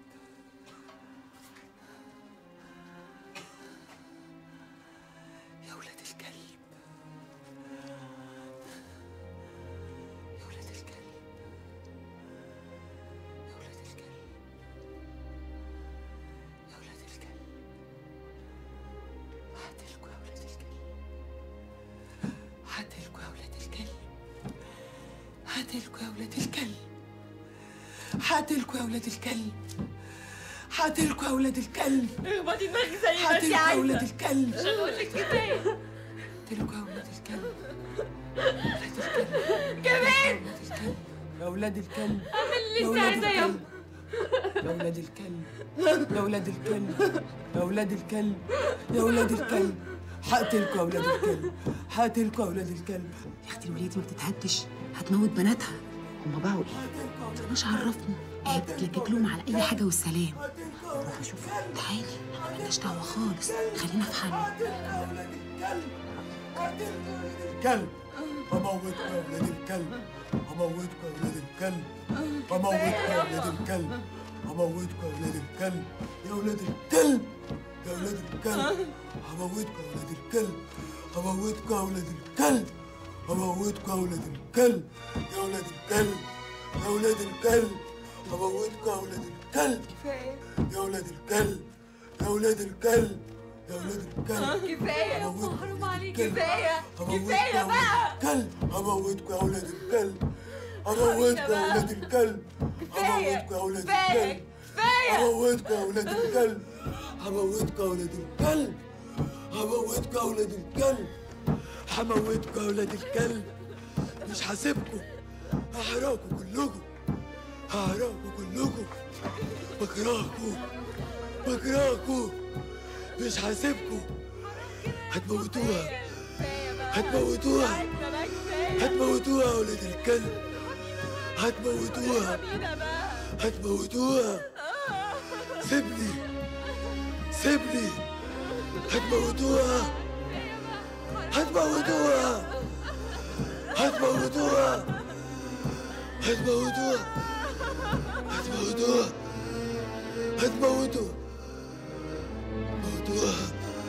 يا ولاد الكلب يا ولاد الكلب يا ولاد الكلب يا ولاد الكلب هاتلكوا يا ولاد الكلب هاتلكوا يا ولاد الكلب هاتلكوا يا ولاد الكلب هاتلكوا يا ولاد الكلب هاتلكوا يا ولاد الكلب اخبطي دماغك زي ما انت هاتلكوا يا عايزه ولاد الكلب مش هنقول لك كفايه هاتلكوا يا ولاد الكلب كمان يا ولاد الكلب اعمل يا اللي انت ولاد عايزاه يابا الكلب يا ولاد الكلب يا ولاد الكلب يا ولاد الكلب يا ولاد الكلب هقتلكوا يا ولاد الكلب هقتلكوا يا ولاد الكلب يا اختي الولية دي ما بتتهدش هتموت بناتها هما باعوا ايه؟ مش عرفني هي بتتلكك لهم على اي حاجه والسلام نروح نشوف تعالي احنا مالناش دعوه خالص خلينا في حالنا كلب هموتكوا يا ولاد الكلب هموتكوا يا ولاد الكلب هموتكوا يا ولاد الكلب هموتكوا يا ولاد الكلب يا ولاد الكلب يا ولاد الكلب هموتكوا يا ولاد الكلب هموتكوا يا ولاد الكلب هموتكوا يا ولاد الكلب يا ولاد الكلب يا ولاد الكلب هموتكوا يا ولاد الكلب يا ولاد الكلب يا ولاد الكلب يا ولاد الكلب كفايه يا هموتكوا حرام عليك الكلب. كفايه هموتكوا كفايه يا بقى ولاد الكلب هموتكوا يا ولاد الكلب هموتكوا يا ولاد الكلب هموتكوا يا ولاد الكلب هموتكوا يا ولاد الكلب هموتكوا يا ولاد الكلب هموتكوا يا ولاد الكلب هموتكوا يا ولاد الكلب مش هسيبكم هحرقكم كلكم هحرقكم كلكم بكرهكم بكرهكم مش هسيبكم هتموتوها هتموتوها هتموتوها يا ولاد الكلب هتموتوها هتموتوها سيبني سيبني هتموتوها هتموتوها هتموتوها هتموتوها هتموتوها هتموتوها موتوها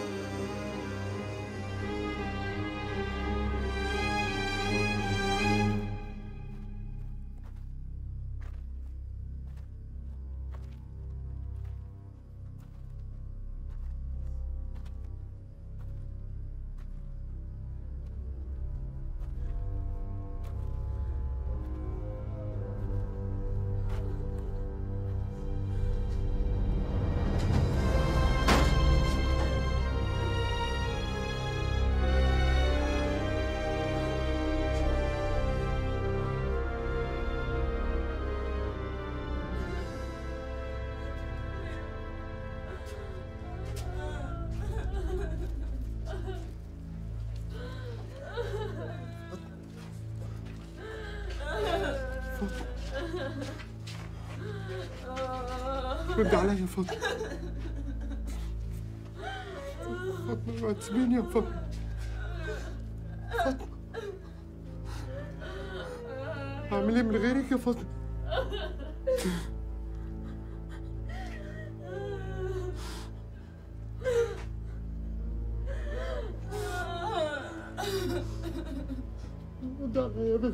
رد عليا يا فاطمة فاطمة ما تسيبيني يا فاطمة فاطمة أعمل إيه من غيرك يا فاطمة رد عليا يا بنت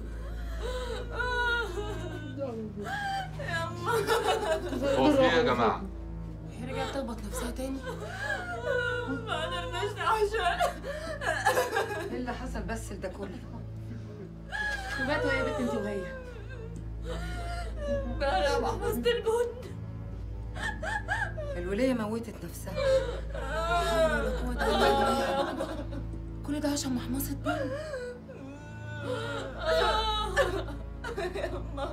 هو في ايه يا جماعه هي رجعت تخبط نفسها تاني ما قدرناش نعشان ايه اللي حصل بس لده كله وباتوا ايه يا بنت انت وهي بقى محفظة البن الولية موتت نفسها كل ده عشان محمصة بنت يما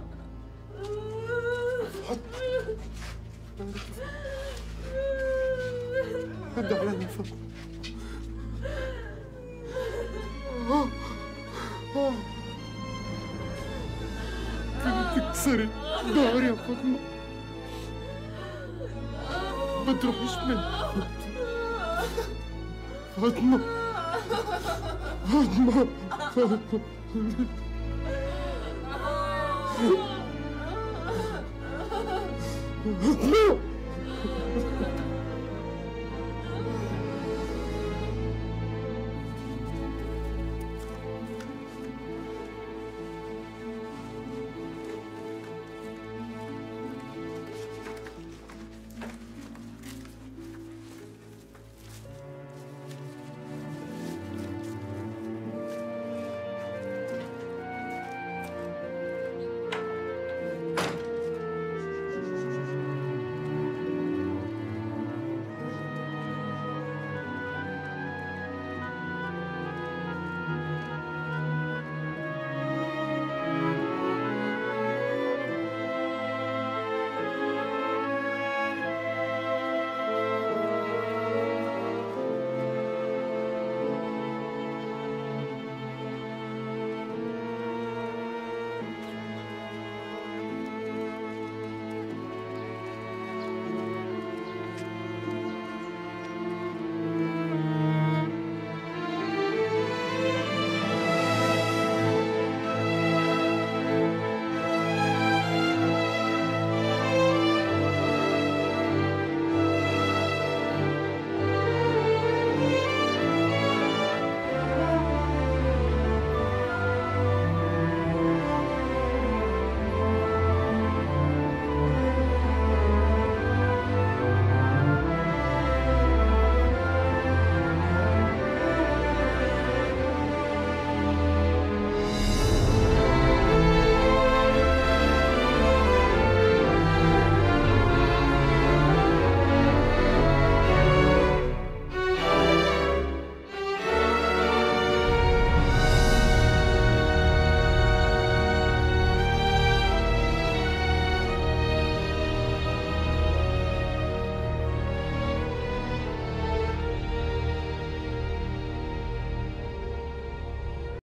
رد عليا يا فاطمة آه. آه. تيجي تكسري ظهري يا فاطمة ما تروحيش من فاطمة فاطمة فاطمة فاطمة